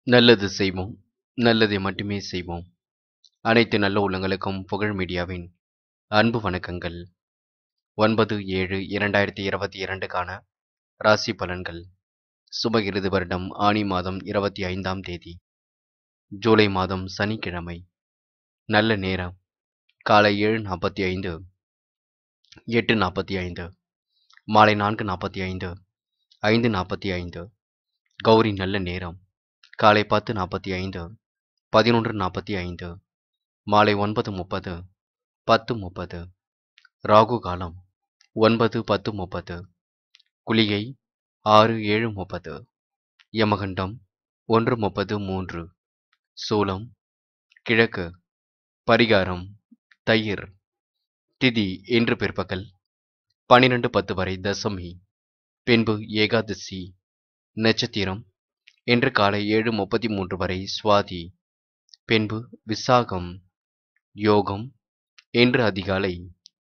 நல்லது செய்வோம் நல்லதை மட்டுமே செய்வோம் அனைத்து நல்ல உள்ளங்களுக்கும் புகழ் மீடியாவின் அன்பு வணக்கங்கள் ஒன்பது ஏழு இரண்டாயிரத்தி இருபத்தி இரண்டுக்கான ராசி பலன்கள் சுபகிருது வருடம் ஆனி மாதம் இருபத்தி ஐந்தாம் தேதி ஜூலை மாதம் சனிக்கிழமை நல்ல நேரம் காலை ஏழு நாற்பத்தி ஐந்து எட்டு நாற்பத்தி ஐந்து மாலை நான்கு நாற்பத்தி ஐந்து ஐந்து நாற்பத்தி ஐந்து கௌரி நல்ல நேரம் காலை பத்து நாற்பத்தி ஐந்து பதினொன்று நாற்பத்தி ஐந்து மாலை ஒன்பது முப்பது பத்து முப்பது ராகு காலம் ஒன்பது பத்து முப்பது குளிகை ஆறு ஏழு முப்பது யமகண்டம் ஒன்று முப்பது மூன்று சூலம் கிழக்கு பரிகாரம் தயிர் திதி இன்று பிற்பகல் பனிரெண்டு பத்து வரை தசமி பின்பு ஏகாதசி நட்சத்திரம் இன்று காலை ஏழு முப்பத்தி மூன்று வரை சுவாதி பின்பு விசாகம் யோகம் இன்று அதிகாலை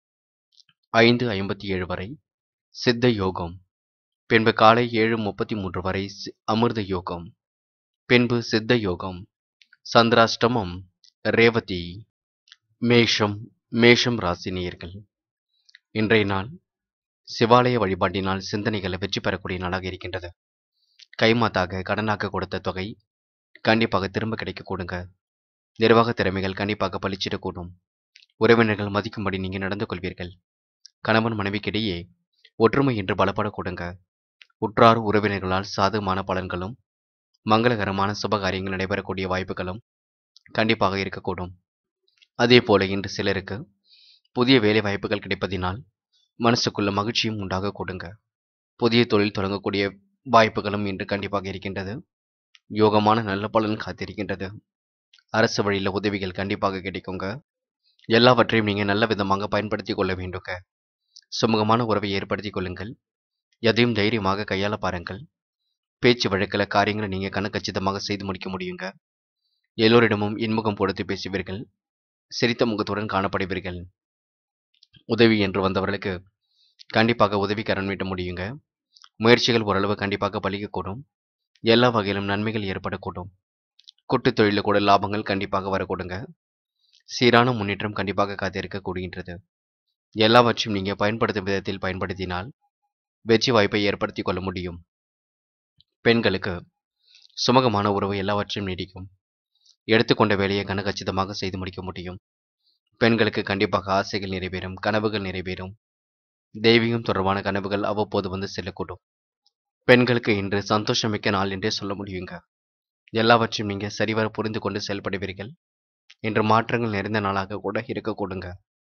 ஐந்து ஐம்பத்தி ஏழு வரை சித்த யோகம் பின்பு காலை ஏழு முப்பத்தி மூன்று வரை சி- அமிர்த யோகம் பின்பு சித்த யோகம் சந்திராஷ்டமம் ரேவதி மேஷம் மேஷம் ராசினியர்கள் இன்றைய நாள் சிவாலய வழிபாட்டினால் சிந்தனைகளை வெற்றி பெறக்கூடிய நாளாக இருக்கின்றது கைமாத்தாக கடனாக கொடுத்த தொகை கண்டிப்பாக திரும்ப கிடைக்க கொடுங்க நிர்வாக திறமைகள் கண்டிப்பாக பளிச்சிடக்கூடும் உறவினர்கள் மதிக்கும்படி நீங்கள் நடந்து கொள்வீர்கள் கணவன் மனைவிக்கிடையே ஒற்றுமை என்று பலப்பட கொடுங்க உற்றார் உறவினர்களால் சாதகமான பலன்களும் மங்களகரமான சுபகாரியங்கள் நடைபெறக்கூடிய வாய்ப்புகளும் கண்டிப்பாக இருக்கக்கூடும் அதே போல இன்று சிலருக்கு புதிய வேலை வாய்ப்புகள் கிடைப்பதினால் மனசுக்குள்ள மகிழ்ச்சியும் உண்டாக கொடுங்க புதிய தொழில் தொடங்கக்கூடிய வாய்ப்புகளும் இன்று கண்டிப்பாக இருக்கின்றது யோகமான நல்ல பலன் காத்திருக்கின்றது அரசு வழியில் உதவிகள் கண்டிப்பாக கிடைக்குங்க எல்லாவற்றையும் நீங்கள் நல்ல விதமாக பயன்படுத்தி கொள்ள வேண்டுங்க சுமூகமான உறவை ஏற்படுத்திக் கொள்ளுங்கள் எதையும் தைரியமாக கையாள பாருங்கள் பேச்சு வழக்கில் காரியங்களை நீங்கள் கணக்கச்சிதமாக செய்து முடிக்க முடியுங்க எல்லோரிடமும் இன்முகம் கொடுத்து பேசுவீர்கள் சிரித்த முகத்துடன் காணப்படுவீர்கள் உதவி என்று வந்தவர்களுக்கு கண்டிப்பாக உதவிக்கரன் நீட்ட முடியுங்க முயற்சிகள் ஓரளவு கண்டிப்பாக பலிக்கக்கூடும் எல்லா வகையிலும் நன்மைகள் ஏற்படக்கூடும் கூட்டுத் தொழிலில் கூட லாபங்கள் கண்டிப்பாக வரக்கூடுங்க சீரான முன்னேற்றம் கண்டிப்பாக காத்திருக்க கூடுகின்றது எல்லாவற்றையும் நீங்கள் பயன்படுத்தும் விதத்தில் பயன்படுத்தினால் வெற்றி வாய்ப்பை ஏற்படுத்தி கொள்ள முடியும் பெண்களுக்கு சுமூகமான உறவு எல்லாவற்றையும் நீடிக்கும் எடுத்துக்கொண்ட வேலையை கனகச்சிதமாக செய்து முடிக்க முடியும் பெண்களுக்கு கண்டிப்பாக ஆசைகள் நிறைவேறும் கனவுகள் நிறைவேறும் தெய்வீகம் தொடர்பான கனவுகள் அவ்வப்போது வந்து செல்லக்கூடும் பெண்களுக்கு இன்று சந்தோஷமிக்க நாள் என்றே சொல்ல முடியுங்க எல்லாவற்றையும் நீங்கள் சரிவர புரிந்து கொண்டு செயல்படுவீர்கள் இன்று மாற்றங்கள் நிறைந்த நாளாக கூட இருக்கக்கூடுங்க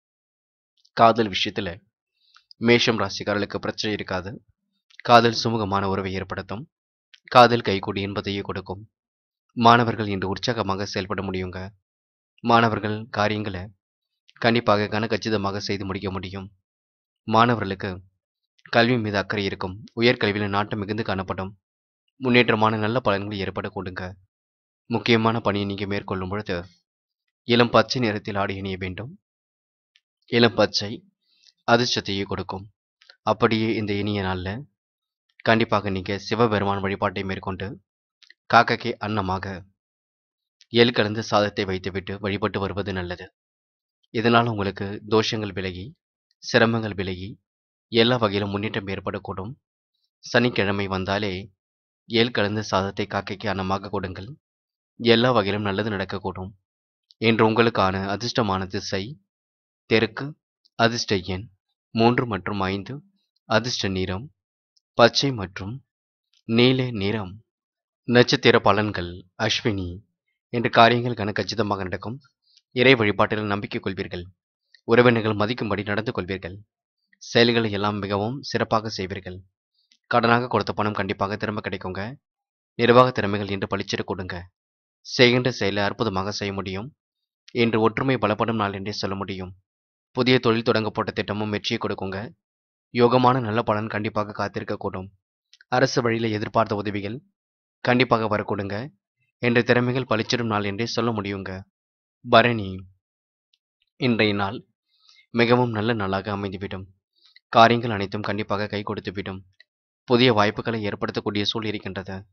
காதல் விஷயத்துல மேஷம் ராசிக்காரர்களுக்கு பிரச்சனை இருக்காது காதல் சுமூகமான உறவை ஏற்படுத்தும் காதல் கைகூடி என்பதையே கொடுக்கும் மாணவர்கள் இன்று உற்சாகமாக செயல்பட முடியுங்க மாணவர்கள் காரியங்களை கண்டிப்பாக கனகச்சிதமாக செய்து முடிக்க முடியும் மாணவர்களுக்கு கல்வி மீது அக்கறை இருக்கும் உயர்கல்வியில் நாட்டம் மிகுந்து காணப்படும் முன்னேற்றமான நல்ல பலன்கள் ஏற்பட கொடுங்க முக்கியமான பணியை நீங்கள் மேற்கொள்ளும் பொழுது இளம் பச்சை நிறத்தில் ஆடை அணிய வேண்டும் இளம் பச்சை அதிர்ஷ்டத்தையே கொடுக்கும் அப்படியே இந்த இனிய நாளில் கண்டிப்பாக நீங்கள் சிவபெருமான் வழிபாட்டை மேற்கொண்டு காக்கைக்கு அன்னமாக எள் கலந்த சாதத்தை வைத்துவிட்டு வழிபட்டு வருவது நல்லது இதனால் உங்களுக்கு தோஷங்கள் விலகி சிரமங்கள் விலகி எல்லா வகையிலும் முன்னேற்றம் ஏற்படக்கூடும் சனிக்கிழமை வந்தாலே ஏல் கலந்த சாதத்தை காக்கைக்கு அன்னமாக கொடுங்கள் எல்லா வகையிலும் நல்லது நடக்கக்கூடும் இன்று உங்களுக்கான அதிர்ஷ்டமான திசை தெற்கு அதிர்ஷ்ட எண் மூன்று மற்றும் ஐந்து அதிர்ஷ்ட நிறம் பச்சை மற்றும் நீல நிறம் நட்சத்திர பலன்கள் அஸ்வினி என்ற காரியங்கள் கணக்கச்சிதமாக நடக்கும் இறை வழிபாட்டில் நம்பிக்கை கொள்வீர்கள் உறவினர்கள் மதிக்கும்படி நடந்து கொள்வீர்கள் செயல்களை எல்லாம் மிகவும் சிறப்பாக செய்வீர்கள் கடனாக கொடுத்த பணம் கண்டிப்பாக திரும்ப கிடைக்குங்க நிர்வாக திறமைகள் இன்று பளிச்சிட கொடுங்க செய்கின்ற செயலை அற்புதமாக செய்ய முடியும் இன்று ஒற்றுமை பலப்படும் நாள் என்றே சொல்ல முடியும் புதிய தொழில் தொடங்க போட்ட திட்டமும் வெற்றியை கொடுக்குங்க யோகமான நல்ல பலன் கண்டிப்பாக காத்திருக்கக்கூடும் அரசு வழியில் எதிர்பார்த்த உதவிகள் கண்டிப்பாக வரக்கூடுங்க என்ற திறமைகள் பளிச்சிடும் நாள் என்றே சொல்ல முடியுங்க பரணி இன்றைய நாள் மிகவும் நல்ல நாளாக அமைந்துவிடும் காரியங்கள் அனைத்தும் கண்டிப்பாக கை கொடுத்துவிடும் புதிய வாய்ப்புகளை ஏற்படுத்தக்கூடிய சூழல் இருக்கின்றது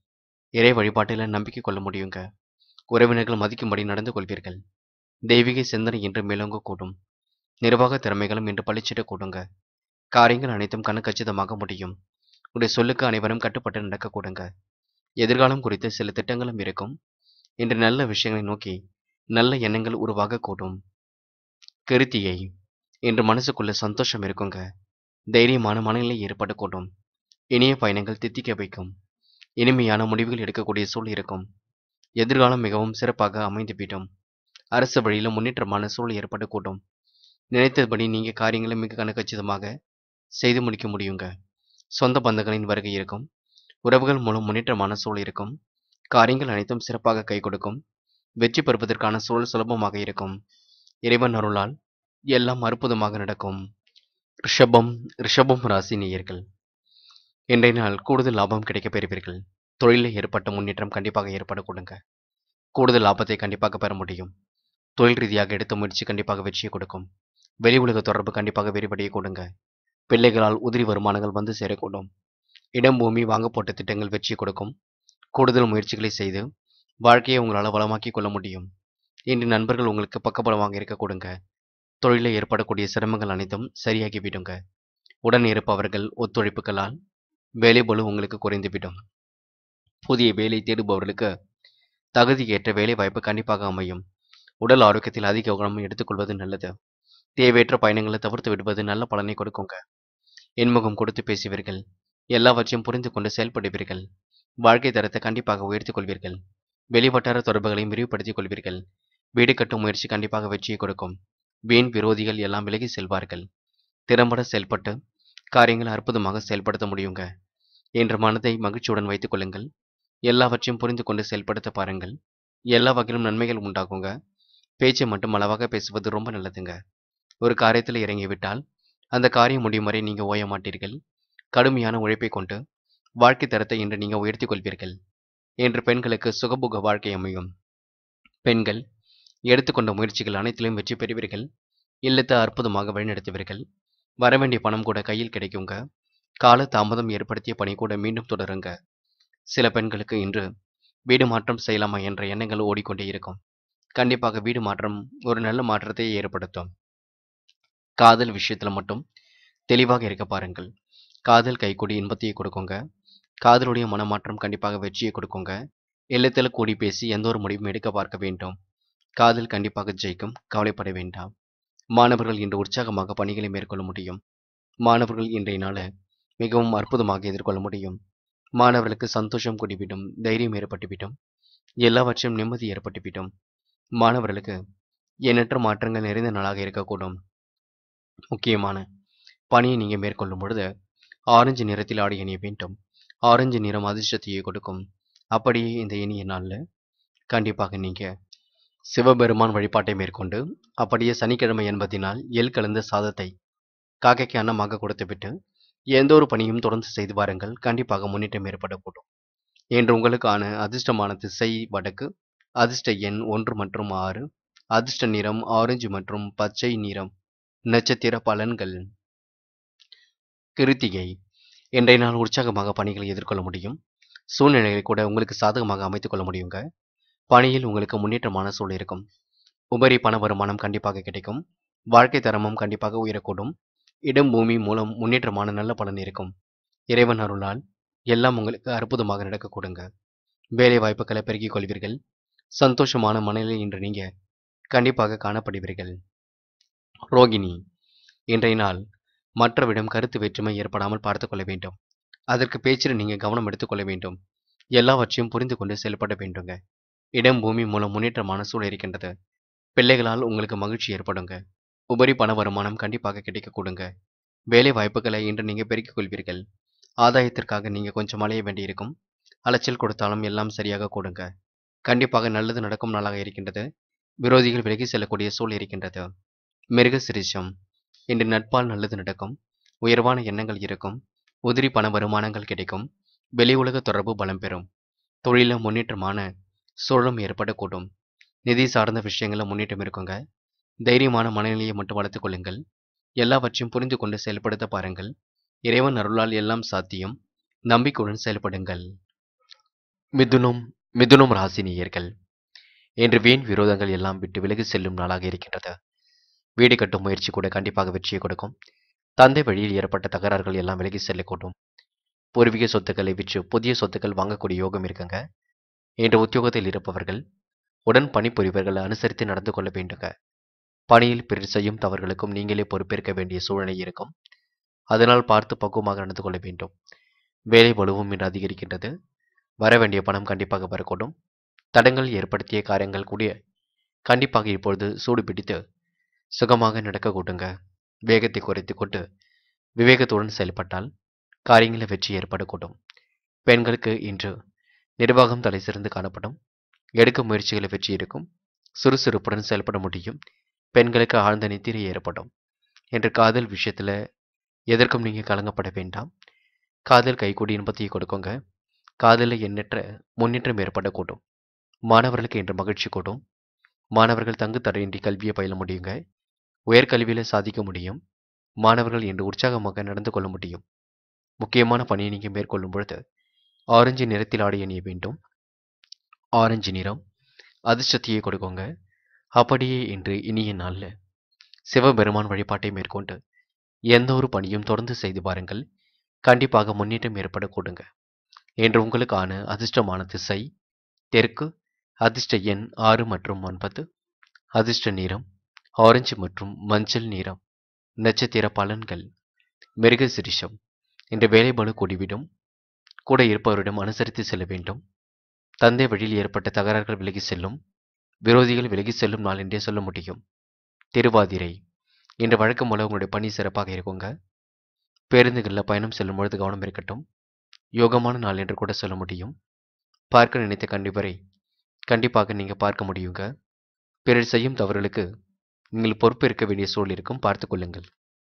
இறை வழிபாட்டில் நம்பிக்கை கொள்ள முடியுங்க உறவினர்கள் மதிக்கும்படி நடந்து கொள்வீர்கள் தெய்வீக சிந்தனை இன்று மேலோங்க கூடும் நிர்வாக திறமைகளும் இன்று பளிச்சிட கூடுங்க காரியங்கள் அனைத்தும் கண்ணு கச்சிதமாக முடியும் உடைய சொல்லுக்கு அனைவரும் கட்டுப்பட்டு நடக்க கூடுங்க எதிர்காலம் குறித்து சில திட்டங்களும் இருக்கும் இன்று நல்ல விஷயங்களை நோக்கி நல்ல எண்ணங்கள் உருவாக கூடும் கிருத்தியை இன்று மனசுக்குள்ள சந்தோஷம் இருக்குங்க தைரியமான மனநிலை ஏற்படக்கூடும் இனிய பயணங்கள் தித்திக்க வைக்கும் இனிமையான முடிவுகள் எடுக்கக்கூடிய சூழல் இருக்கும் எதிர்காலம் மிகவும் சிறப்பாக அமைந்துவிடும் அரசு வழியில் முன்னேற்றமான சூழல் ஏற்படக்கூடும் நினைத்தபடி நீங்க காரியங்களை மிக கணக்கச்சிதமாக செய்து முடிக்க முடியுங்க சொந்த பந்தங்களின் வருகை இருக்கும் உறவுகள் மூலம் முன்னேற்றமான சூழல் இருக்கும் காரியங்கள் அனைத்தும் சிறப்பாக கை கொடுக்கும் வெற்றி பெறுவதற்கான சூழல் சுலபமாக இருக்கும் இறைவன் அருளால் எல்லாம் அற்புதமாக நடக்கும் ரிஷபம் ரிஷபம் ராசி நேயர்கள் இன்றைய நாள் கூடுதல் லாபம் கிடைக்கப் பெறுவீர்கள் தொழிலில் ஏற்பட்ட முன்னேற்றம் கண்டிப்பாக ஏற்பட கொடுங்க கூடுதல் லாபத்தை கண்டிப்பாக பெற முடியும் தொழில் ரீதியாக எடுத்த முயற்சி கண்டிப்பாக வெற்றியை கொடுக்கும் வெளி உலக தொடர்பு கண்டிப்பாக விரிவடைய கொடுங்க பிள்ளைகளால் உதிரி வருமானங்கள் வந்து சேரக்கூடும் இடம் பூமி வாங்க போட்ட திட்டங்கள் வெற்றி கொடுக்கும் கூடுதல் முயற்சிகளை செய்து வாழ்க்கையை உங்களால் வளமாக்கிக் கொள்ள முடியும் இன்று நண்பர்கள் உங்களுக்கு பக்கபலமாக இருக்க கொடுங்க தொழிலில் ஏற்படக்கூடிய சிரமங்கள் அனைத்தும் சரியாகிவிடுங்க உடன் இருப்பவர்கள் ஒத்துழைப்புகளால் வேலை பளு உங்களுக்கு குறைந்துவிடும் புதிய வேலை தேடுபவர்களுக்கு தகுதிக்கேற்ற வேலை வாய்ப்பு கண்டிப்பாக அமையும் உடல் ஆரோக்கியத்தில் அதிக கவனம் எடுத்துக்கொள்வது நல்லது தேவையற்ற பயணங்களை தவிர்த்து விடுவது நல்ல பலனை கொடுக்குங்க இன்முகம் கொடுத்து பேசுவீர்கள் எல்லாவற்றையும் புரிந்து கொண்டு செயல்படுவீர்கள் வாழ்க்கை தரத்தை கண்டிப்பாக உயர்த்திக் கொள்வீர்கள் வெளிவட்டார தொடர்புகளையும் விரிவுபடுத்திக் கொள்வீர்கள் வீடு கட்டும் முயற்சி கண்டிப்பாக வெற்றியை கொடுக்கும் வீண் விரோதிகள் எல்லாம் விலகி செல்வார்கள் திறம்பட செயல்பட்டு காரியங்களை அற்புதமாக செயல்படுத்த முடியுங்க என்ற மனதை மகிழ்ச்சியுடன் வைத்துக் கொள்ளுங்கள் எல்லாவற்றையும் புரிந்து கொண்டு செயல்படுத்த பாருங்கள் எல்லா வகையிலும் நன்மைகள் உண்டாகுங்க பேச்சை மட்டும் அளவாக பேசுவது ரொம்ப நல்லதுங்க ஒரு காரியத்தில் இறங்கிவிட்டால் அந்த காரியம் முடியும் வரை நீங்க ஓய மாட்டீர்கள் கடுமையான உழைப்பை கொண்டு வாழ்க்கை தரத்தை இன்று நீங்க உயர்த்திக் கொள்வீர்கள் என்று பெண்களுக்கு சுகபுக வாழ்க்கை அமையும் பெண்கள் எடுத்துக்கொண்ட முயற்சிகள் அனைத்திலும் வெற்றி பெறுவீர்கள் இல்லத்தை அற்புதமாக வழிநடத்துவீர்கள் வரவேண்டிய பணம் கூட கையில் கிடைக்குங்க கால தாமதம் ஏற்படுத்திய பணி கூட மீண்டும் தொடருங்க சில பெண்களுக்கு இன்று வீடு மாற்றம் செய்யலாமா என்ற எண்ணங்கள் ஓடிக்கொண்டே இருக்கும் கண்டிப்பாக வீடு மாற்றம் ஒரு நல்ல மாற்றத்தை ஏற்படுத்தும் காதல் விஷயத்துல மட்டும் தெளிவாக இருக்க பாருங்கள் காதல் கைகூடி இன்பத்தையே கொடுக்குங்க காதலுடைய மனமாற்றம் கண்டிப்பாக வெற்றியை கொடுக்குங்க இல்லத்தில் கூடி பேசி எந்த ஒரு முடிவும் எடுக்க பார்க்க வேண்டும் காதல் கண்டிப்பாக ஜெயிக்கும் கவலைப்பட வேண்டாம் மாணவர்கள் இன்று உற்சாகமாக பணிகளை மேற்கொள்ள முடியும் மாணவர்கள் இன்றைய நாளை மிகவும் அற்புதமாக எதிர்கொள்ள முடியும் மாணவர்களுக்கு சந்தோஷம் கூடிவிடும் தைரியம் ஏற்பட்டுவிடும் எல்லாவற்றையும் நிம்மதி ஏற்பட்டுவிடும் மாணவர்களுக்கு எண்ணற்ற மாற்றங்கள் நிறைந்த நாளாக இருக்கக்கூடும் முக்கியமான பணியை நீங்கள் மேற்கொள்ளும் பொழுது ஆரஞ்சு நிறத்தில் ஆடை அணிய வேண்டும் ஆரஞ்சு நிறம் அதிர்ஷ்டத்தையே கொடுக்கும் அப்படியே இந்த இனிய நாளில் கண்டிப்பாக நீங்கள் சிவபெருமான் வழிபாட்டை மேற்கொண்டு அப்படியே சனிக்கிழமை என்பதினால் எல் கலந்த சாதத்தை காக்கைக்கு அன்னமாக கொடுத்துவிட்டு எந்த ஒரு பணியும் தொடர்ந்து செய்து வாருங்கள் கண்டிப்பாக முன்னேற்றம் ஏற்படக்கூடும் என்று உங்களுக்கான அதிர்ஷ்டமான திசை வடக்கு அதிர்ஷ்ட எண் ஒன்று மற்றும் ஆறு அதிர்ஷ்ட நிறம் ஆரஞ்சு மற்றும் பச்சை நிறம் நட்சத்திர பலன்கள் கிருத்திகை இன்றைய நாள் உற்சாகமாக பணிகளை எதிர்கொள்ள முடியும் சூழ்நிலைகளை கூட உங்களுக்கு சாதகமாக அமைத்துக் கொள்ள முடியுங்க பணியில் உங்களுக்கு முன்னேற்றமான சூழல் இருக்கும் உபரி பண வருமானம் கண்டிப்பாக கிடைக்கும் வாழ்க்கை தரமும் கண்டிப்பாக உயரக்கூடும் இடம் பூமி மூலம் முன்னேற்றமான நல்ல பலன் இருக்கும் இறைவன் அருளால் எல்லாம் உங்களுக்கு அற்புதமாக நடக்க கொடுங்க வேலை வாய்ப்புகளை பெருக்கிக் கொள்வீர்கள் சந்தோஷமான மனநிலை இன்று நீங்க கண்டிப்பாக காணப்படுவீர்கள் ரோகிணி இன்றைய நாள் மற்றவிடம் கருத்து வேற்றுமை ஏற்படாமல் பார்த்துக் கொள்ள வேண்டும் அதற்கு பேச்சில் நீங்க கவனம் எடுத்துக்கொள்ள வேண்டும் எல்லாவற்றையும் புரிந்து கொண்டு செயல்பட வேண்டுங்க இடம் பூமி மூலம் முன்னேற்றமான சூழல் இருக்கின்றது பிள்ளைகளால் உங்களுக்கு மகிழ்ச்சி ஏற்படுங்க உபரி பண வருமானம் கண்டிப்பாக கிடைக்க கொடுங்க வேலை வாய்ப்புகளை இன்று நீங்க பெருக்கிக் கொள்வீர்கள் ஆதாயத்திற்காக நீங்க கொஞ்சம் அலைய வேண்டியிருக்கும் அலைச்சல் கொடுத்தாலும் எல்லாம் சரியாக கொடுங்க கண்டிப்பாக நல்லது நடக்கும் நாளாக இருக்கின்றது விரோதிகள் விலகி செல்லக்கூடிய சூழல் இருக்கின்றது மிருக சிரிஷம் இன்று நட்பால் நல்லது நடக்கும் உயர்வான எண்ணங்கள் இருக்கும் உதிரி பண வருமானங்கள் கிடைக்கும் வெளி உலக தொடர்பு பலம் பெறும் தொழில முன்னேற்றமான சூழலும் ஏற்படக்கூடும் நிதி சார்ந்த விஷயங்கள முன்னேற்றம் இருக்குங்க தைரியமான மனநிலையை மட்டும் வளர்த்துக் கொள்ளுங்கள் எல்லாவற்றையும் புரிந்து கொண்டு செயல்படுத்த பாருங்கள் இறைவன் அருளால் எல்லாம் சாத்தியம் நம்பிக்கையுடன் செயல்படுங்கள் மிதுனம் மிதுனம் ராசி நேயர்கள் இன்று வீண் விரோதங்கள் எல்லாம் விட்டு விலகி செல்லும் நாளாக இருக்கின்றது வீடு கட்டும் முயற்சி கூட கண்டிப்பாக வெற்றியை கொடுக்கும் தந்தை வழியில் ஏற்பட்ட தகராறுகள் எல்லாம் விலகி செல்லக்கூடும் பூர்வீக சொத்துக்களை விற்று புதிய சொத்துக்கள் வாங்கக்கூடிய யோகம் இருக்குங்க இன்று உத்தியோகத்தில் இருப்பவர்கள் உடன் பணிபுரிவர்கள் அனுசரித்து நடந்து கொள்ள வேண்டுங்க பணியில் பிறர் செய்யும் தவறுகளுக்கும் நீங்களே பொறுப்பேற்க வேண்டிய சூழ்நிலை இருக்கும் அதனால் பார்த்து பக்குவமாக நடந்து கொள்ள வேண்டும் வேலை வலுவும் இன்று அதிகரிக்கின்றது வர வேண்டிய பணம் கண்டிப்பாக வரக்கூடும் தடங்கள் ஏற்படுத்திய காரியங்கள் கூடிய கண்டிப்பாக இப்பொழுது சூடு பிடித்து சுகமாக நடக்க கூட்டுங்க வேகத்தை குறைத்து கொண்டு விவேகத்துடன் செயல்பட்டால் காரியங்களில் வெற்றி ஏற்படக்கூடும் பெண்களுக்கு இன்று நிர்வாகம் தலை சிறந்து காணப்படும் எடுக்கும் முயற்சிகளில் வெற்றி இருக்கும் சுறுசுறுப்புடன் செயல்பட முடியும் பெண்களுக்கு ஆழ்ந்த நித்திரை ஏற்படும் என்று காதல் விஷயத்தில் எதற்கும் நீங்கள் கலங்கப்பட வேண்டாம் காதல் கைகூடி இன்பத்தையை கொடுக்குங்க காதலில் எண்ணற்ற முன்னேற்றம் ஏற்படக்கூடும் மாணவர்களுக்கு இன்று மகிழ்ச்சி கூடும் மாணவர்கள் தங்கு தடையின்றி கல்வியை பயில முடியுங்க உயர்கல்வியில் சாதிக்க முடியும் மாணவர்கள் இன்று உற்சாகமாக நடந்து கொள்ள முடியும் முக்கியமான பணியை நீங்கள் மேற்கொள்ளும் பொழுது ஆரஞ்சு நிறத்தில் ஆடை அணிய வேண்டும் ஆரஞ்சு நிறம் அதிர்ஷ்டத்தையே கொடுக்குங்க அப்படியே இன்று இனிய நாளில் சிவபெருமான் வழிபாட்டை மேற்கொண்டு எந்த ஒரு பணியும் தொடர்ந்து செய்து பாருங்கள் கண்டிப்பாக முன்னேற்றம் ஏற்படக்கூடுங்க என்று உங்களுக்கான அதிர்ஷ்டமான திசை தெற்கு அதிர்ஷ்ட எண் ஆறு மற்றும் ஒன்பது அதிர்ஷ்ட நிறம் ஆரஞ்சு மற்றும் மஞ்சள் நிறம் நட்சத்திர பலன்கள் மிருக சிரிஷம் இன்று வேலைபளு கூடிவிடும் கூட இருப்பவரிடம் அனுசரித்து செல்ல வேண்டும் தந்தை வழியில் ஏற்பட்ட தகராறுகள் விலகி செல்லும் விரோதிகள் விலகி செல்லும் நாள் என்றே சொல்ல முடியும் திருவாதிரை இன்று வழக்கம் போல உங்களுடைய பணி சிறப்பாக இருக்குங்க பேருந்துகளில் பயணம் செல்லும் பொழுது கவனம் இருக்கட்டும் யோகமான நாள் என்று கூட சொல்ல முடியும் பார்க்க நினைத்த கண்டிப்பரை கண்டிப்பாக நீங்கள் பார்க்க முடியுங்க பிறர் செய்யும் தவறுகளுக்கு நீங்கள் பொறுப்பேற்க வேண்டிய சூழல் இருக்கும் பார்த்து கொள்ளுங்கள்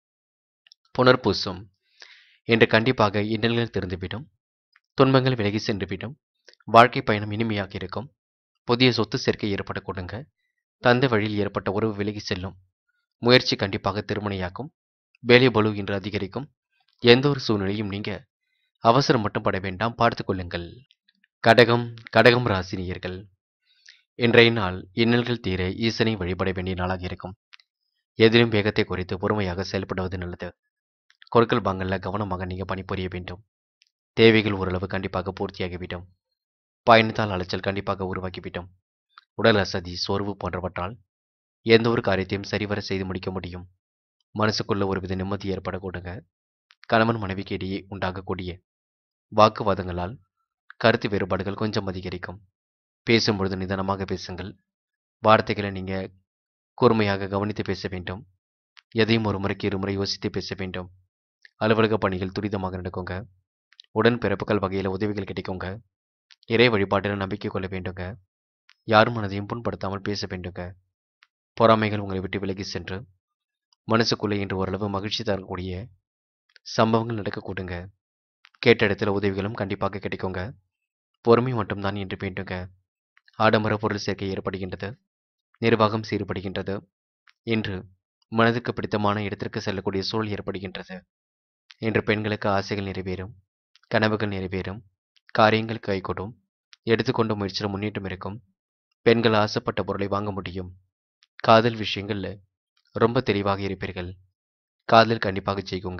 புனர்பூசம் என்று கண்டிப்பாக இன்னல்கள் திறந்துவிடும் துன்பங்கள் விலகி சென்றுவிடும் வாழ்க்கை பயணம் இனிமையாக இருக்கும் புதிய சொத்து சேர்க்கை ஏற்பட கொடுங்க தந்தை வழியில் ஏற்பட்ட உறவு விலகி செல்லும் முயற்சி கண்டிப்பாக திருமணையாக்கும் வேலை பலு இன்று அதிகரிக்கும் எந்த ஒரு சூழ்நிலையும் நீங்க அவசரம் மட்டும் பட வேண்டாம் பார்த்து கொள்ளுங்கள் கடகம் கடகம் ராசினியர்கள் இன்றைய நாள் இன்னல்கள் தீர ஈசனை வழிபட வேண்டிய நாளாக இருக்கும் எதிலும் வேகத்தை குறைத்து பொறுமையாக செயல்படுவது நல்லது கொடுக்கல் பாங்கல்ல கவனமாக நீங்க பணிபுரிய வேண்டும் தேவைகள் ஓரளவு கண்டிப்பாக பூர்த்தியாகிவிடும் பயணத்தால் அலைச்சல் கண்டிப்பாக உருவாக்கிவிடும் உடல் அசதி சோர்வு போன்றவற்றால் எந்த ஒரு காரியத்தையும் சரிவர செய்து முடிக்க முடியும் மனசுக்குள்ள ஒருவித நிம்மதி ஏற்படக்கூடுங்க கணவன் மனைவிக்கு இடையே உண்டாகக்கூடிய வாக்குவாதங்களால் கருத்து வேறுபாடுகள் கொஞ்சம் அதிகரிக்கும் பேசும்பொழுது நிதானமாக பேசுங்கள் வார்த்தைகளை நீங்கள் கூர்மையாக கவனித்து பேச வேண்டும் எதையும் ஒரு முறைக்கு இருமுறை யோசித்து பேச வேண்டும் அலுவலக பணிகள் துரிதமாக நடக்குங்க உடன் பிறப்புகள் வகையில் உதவிகள் கிடைக்குங்க இறை வழிபாட்டில் நம்பிக்கை கொள்ள வேண்டுங்க யார் மனதையும் புண்படுத்தாமல் பேச வேண்டுங்க பொறாமைகள் உங்களை விட்டு விலகி சென்று மனசுக்குள்ளே இன்று ஓரளவு மகிழ்ச்சி தரக்கூடிய சம்பவங்கள் நடக்கக்கூடுங்க கேட்ட இடத்துல உதவிகளும் கண்டிப்பாக கிடைக்குங்க பொறுமை மட்டும்தான் என்று வேண்டுங்க ஆடம்பர பொருள் சேர்க்கை ஏற்படுகின்றது நிர்வாகம் சீர்படுகின்றது இன்று மனதுக்கு பிடித்தமான இடத்திற்கு செல்லக்கூடிய சூழல் ஏற்படுகின்றது இன்று பெண்களுக்கு ஆசைகள் நிறைவேறும் கனவுகள் நிறைவேறும் காரியங்கள் கைகூடும் எடுத்துக்கொண்ட முயற்சியில் முன்னேற்றம் இருக்கும் பெண்கள் ஆசைப்பட்ட பொருளை வாங்க முடியும் காதல் விஷயங்கள்ல ரொம்ப தெளிவாக இருப்பீர்கள் காதல் கண்டிப்பாக செய்குங்க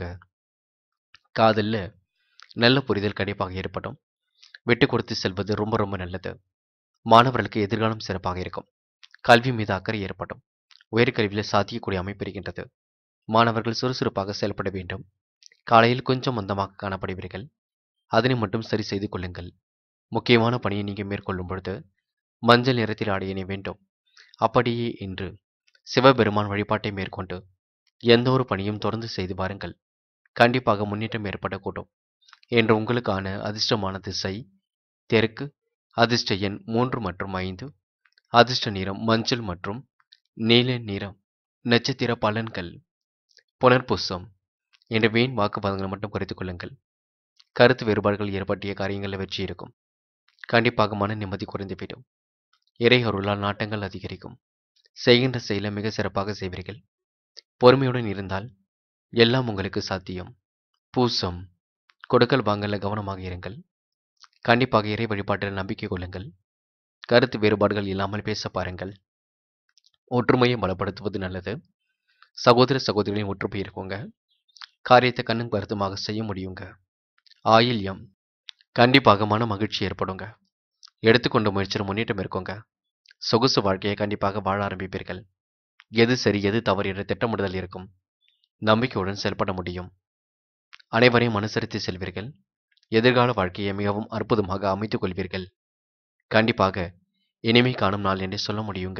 காதல்ல நல்ல புரிதல் கண்டிப்பாக ஏற்படும் விட்டு கொடுத்து செல்வது ரொம்ப ரொம்ப நல்லது மாணவர்களுக்கு எதிர்காலம் சிறப்பாக இருக்கும் கல்வி மீது அக்கறை ஏற்படும் உயர்கல்வியில் சாத்தியக்கூடிய அமைப்பு இருக்கின்றது மாணவர்கள் சுறுசுறுப்பாக செயல்பட வேண்டும் காலையில் கொஞ்சம் மந்தமாக காணப்படுவீர்கள் அதனை மட்டும் சரி செய்து கொள்ளுங்கள் முக்கியமான பணியை நீங்கள் மேற்கொள்ளும் பொழுது மஞ்சள் நிறத்தில் ஆடையினை வேண்டும் அப்படியே இன்று சிவபெருமான் வழிபாட்டை மேற்கொண்டு எந்த ஒரு பணியும் தொடர்ந்து செய்து பாருங்கள் கண்டிப்பாக முன்னேற்றம் ஏற்படக்கூடும் என்று உங்களுக்கான அதிர்ஷ்டமான திசை தெற்கு அதிர்ஷ்ட எண் மூன்று மற்றும் ஐந்து அதிர்ஷ்ட நிறம் மஞ்சள் மற்றும் நீல நிறம் நட்சத்திர பலன்கள் புனர்பூசம் என்ற வீண் வாக்குவாதங்களை மட்டும் குறைத்துக் கொள்ளுங்கள் கருத்து வேறுபாடுகள் ஏற்பட்டிய காரியங்களில் வெற்றி இருக்கும் கண்டிப்பாக மன நிம்மதி குறைந்துவிடும் இறை அருளால் நாட்டங்கள் அதிகரிக்கும் செய்கின்ற செயலை மிக சிறப்பாக செய்வீர்கள் பொறுமையுடன் இருந்தால் எல்லாம் உங்களுக்கு சாத்தியம் பூசம் கொடுக்கல் வாங்கல கவனமாக இருங்கள் கண்டிப்பாக இறை வழிபாட்டில் நம்பிக்கை கொள்ளுங்கள் கருத்து வேறுபாடுகள் இல்லாமல் பேச பாருங்கள் ஒற்றுமையை பலப்படுத்துவது நல்லது சகோதர சகோதரிகளின் ஒற்றுமை இருக்குங்க காரியத்தை கண்ணும் கருத்துமாக செய்ய முடியுங்க ஆயில்யம் கண்டிப்பாக மன மகிழ்ச்சி ஏற்படுங்க எடுத்துக்கொண்ட முயற்சியில் முன்னேற்றம் இருக்குங்க சொகுசு வாழ்க்கையை கண்டிப்பாக வாழ ஆரம்பிப்பீர்கள் எது சரி எது தவறு என்ற திட்டமிடுதல் இருக்கும் நம்பிக்கையுடன் செயல்பட முடியும் அனைவரையும் அனுசரித்து செல்வீர்கள் எதிர்கால வாழ்க்கையை மிகவும் அற்புதமாக அமைத்துக் கொள்வீர்கள் கண்டிப்பாக இனிமை காணும் நாள் என்று சொல்ல முடியுங்க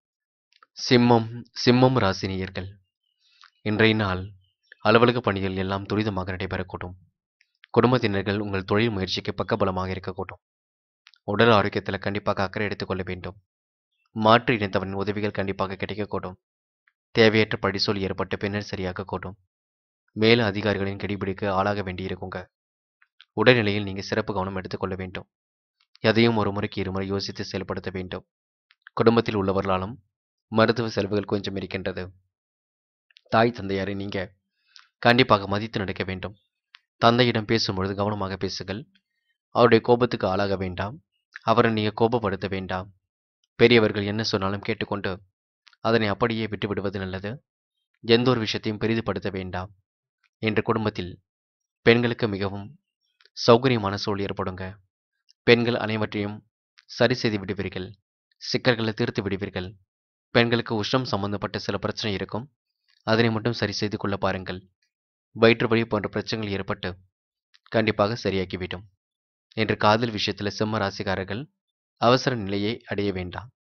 சிம்மம் சிம்மம் ராசினியர்கள் இன்றைய நாள் அலுவலக பணிகள் எல்லாம் துரிதமாக நடைபெறக்கூடும் குடும்பத்தினர்கள் உங்கள் தொழில் முயற்சிக்கு பக்கபலமாக இருக்கக்கூடும் உடல் ஆரோக்கியத்தில் கண்டிப்பாக அக்கறை எடுத்துக்கொள்ள வேண்டும் மாற்று இணைத்தவரின் உதவிகள் கண்டிப்பாக கிடைக்கக்கூடும் தேவையற்ற படிசொல் ஏற்பட்டு பின்னர் சரியாகக்கூடும் மேல அதிகாரிகளின் கெடிபிடிக்கு ஆளாக வேண்டியிருக்குங்க உடல்நிலையில் நீங்கள் சிறப்பு கவனம் எடுத்துக்கொள்ள வேண்டும் எதையும் ஒரு முறைக்கு இருமுறை யோசித்து செயல்படுத்த வேண்டும் குடும்பத்தில் உள்ளவர்களாலும் மருத்துவ செலவுகள் கொஞ்சம் இருக்கின்றது தாய் தந்தையாரை நீங்க கண்டிப்பாக மதித்து நடக்க வேண்டும் தந்தையிடம் பேசும்பொழுது கவனமாக பேசுங்கள் அவருடைய கோபத்துக்கு ஆளாக வேண்டாம் அவரை நீங்க கோபப்படுத்த வேண்டாம் பெரியவர்கள் என்ன சொன்னாலும் கேட்டுக்கொண்டு அதனை அப்படியே விட்டு விடுவது நல்லது எந்த ஒரு விஷயத்தையும் பெரிதுபடுத்த வேண்டாம் என்ற குடும்பத்தில் பெண்களுக்கு மிகவும் சௌகரியமான சூழல் ஏற்படுங்க பெண்கள் அனைவற்றையும் சரி செய்து விடுவீர்கள் சிக்கல்களை தீர்த்து விடுவீர்கள் பெண்களுக்கு உஷ்ணம் சம்பந்தப்பட்ட சில பிரச்சனை இருக்கும் அதனை மட்டும் சரி செய்து கொள்ள பாருங்கள் வயிற்று வலி போன்ற பிரச்சனைகள் ஏற்பட்டு கண்டிப்பாக சரியாக்கிவிடும் என்று காதல் விஷயத்தில் சிம்ம ராசிக்காரர்கள் அவசர நிலையை அடைய வேண்டாம்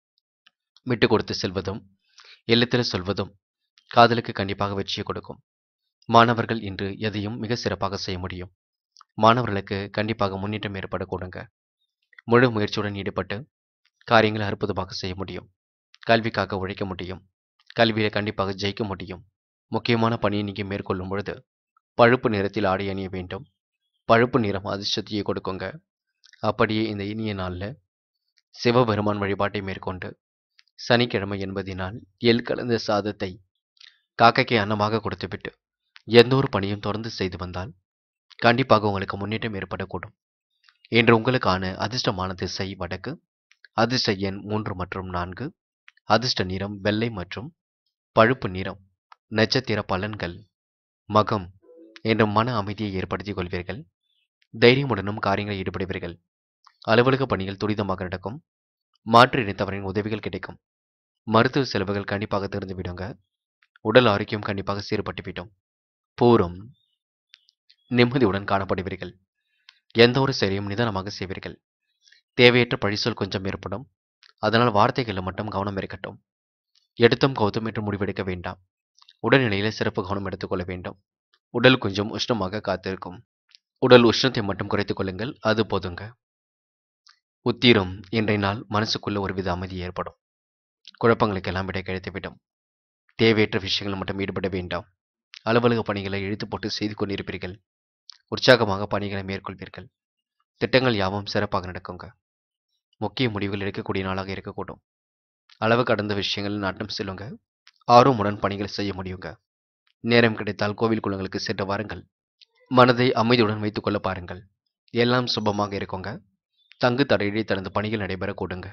விட்டு கொடுத்து செல்வதும் இல்லத்தில் சொல்வதும் காதலுக்கு கண்டிப்பாக வெற்றியை கொடுக்கும் மாணவர்கள் இன்று எதையும் மிக சிறப்பாக செய்ய முடியும் மாணவர்களுக்கு கண்டிப்பாக முன்னேற்றம் ஏற்படக்கூடுங்க முழு முயற்சியுடன் ஈடுபட்டு காரியங்களை அற்புதமாக செய்ய முடியும் கல்விக்காக உழைக்க முடியும் கல்வியில் கண்டிப்பாக ஜெயிக்க முடியும் முக்கியமான பணியை நீங்கள் மேற்கொள்ளும் பொழுது பழுப்பு நிறத்தில் ஆடை அணிய வேண்டும் பழுப்பு நிறம் அதிர்ஷ்டத்தையே கொடுக்குங்க அப்படியே இந்த இனிய நாளில் சிவபெருமான் வழிபாட்டை மேற்கொண்டு சனிக்கிழமை என்பதினால் எல் கலந்த சாதத்தை காக்கைக்கு அன்னமாக கொடுத்துவிட்டு எந்த ஒரு பணியும் தொடர்ந்து செய்து வந்தால் கண்டிப்பாக உங்களுக்கு முன்னேற்றம் ஏற்படக்கூடும் இன்று உங்களுக்கான அதிர்ஷ்டமான திசை வடக்கு அதிர்ஷ்ட எண் மூன்று மற்றும் நான்கு அதிர்ஷ்ட நிறம் வெள்ளை மற்றும் பழுப்பு நிறம் நட்சத்திர பலன்கள் மகம் என்ற மன அமைதியை ஏற்படுத்திக் கொள்வீர்கள் தைரியமுடனும் காரியங்களில் ஈடுபடுவீர்கள் அலுவலக பணிகள் துரிதமாக நடக்கும் மாற்று இணைத்தவரின் உதவிகள் கிடைக்கும் மருத்துவ செலவுகள் கண்டிப்பாக தெரிந்துவிடுங்க உடல் ஆரோக்கியம் கண்டிப்பாக சீர்பட்டுவிடும் பூரம் நிம்மதியுடன் காணப்படுவீர்கள் எந்த ஒரு செயலையும் நிதானமாக செய்வீர்கள் தேவையற்ற பழிசொல் கொஞ்சம் ஏற்படும் அதனால் வார்த்தைகளில் மட்டும் கவனம் இருக்கட்டும் எடுத்தும் கௌதம் என்று முடிவெடுக்க வேண்டாம் உடல்நிலையில சிறப்பு கவனம் எடுத்துக்கொள்ள வேண்டும் உடல் கொஞ்சம் உஷ்ணமாக காத்திருக்கும் உடல் உஷ்ணத்தை மட்டும் குறைத்துக் கொள்ளுங்கள் அது போதுங்க உத்திரம் இன்றைய நாள் மனசுக்குள்ள ஒருவித அமைதி ஏற்படும் குழப்பங்களுக்கெல்லாம் விடை கிடைத்துவிடும் தேவையற்ற விஷயங்கள் மட்டும் ஈடுபட வேண்டாம் அலுவலக பணிகளை இழுத்து போட்டு செய்து கொண்டிருப்பீர்கள் உற்சாகமாக பணிகளை மேற்கொள்வீர்கள் திட்டங்கள் யாவும் சிறப்பாக நடக்குங்க முக்கிய முடிவுகள் எடுக்கக்கூடிய நாளாக இருக்கக்கூடும் அளவு கடந்த விஷயங்கள் நாட்டம் செல்லுங்க ஆர்வமுடன் பணிகள் செய்ய முடியுங்க நேரம் கிடைத்தால் கோவில் குளங்களுக்கு சென்று வாருங்கள் மனதை அமைதியுடன் வைத்துக் கொள்ள பாருங்கள் எல்லாம் சுபமாக இருக்குங்க தங்கு தடையின்றி தனது பணிகள் நடைபெற கூடுங்க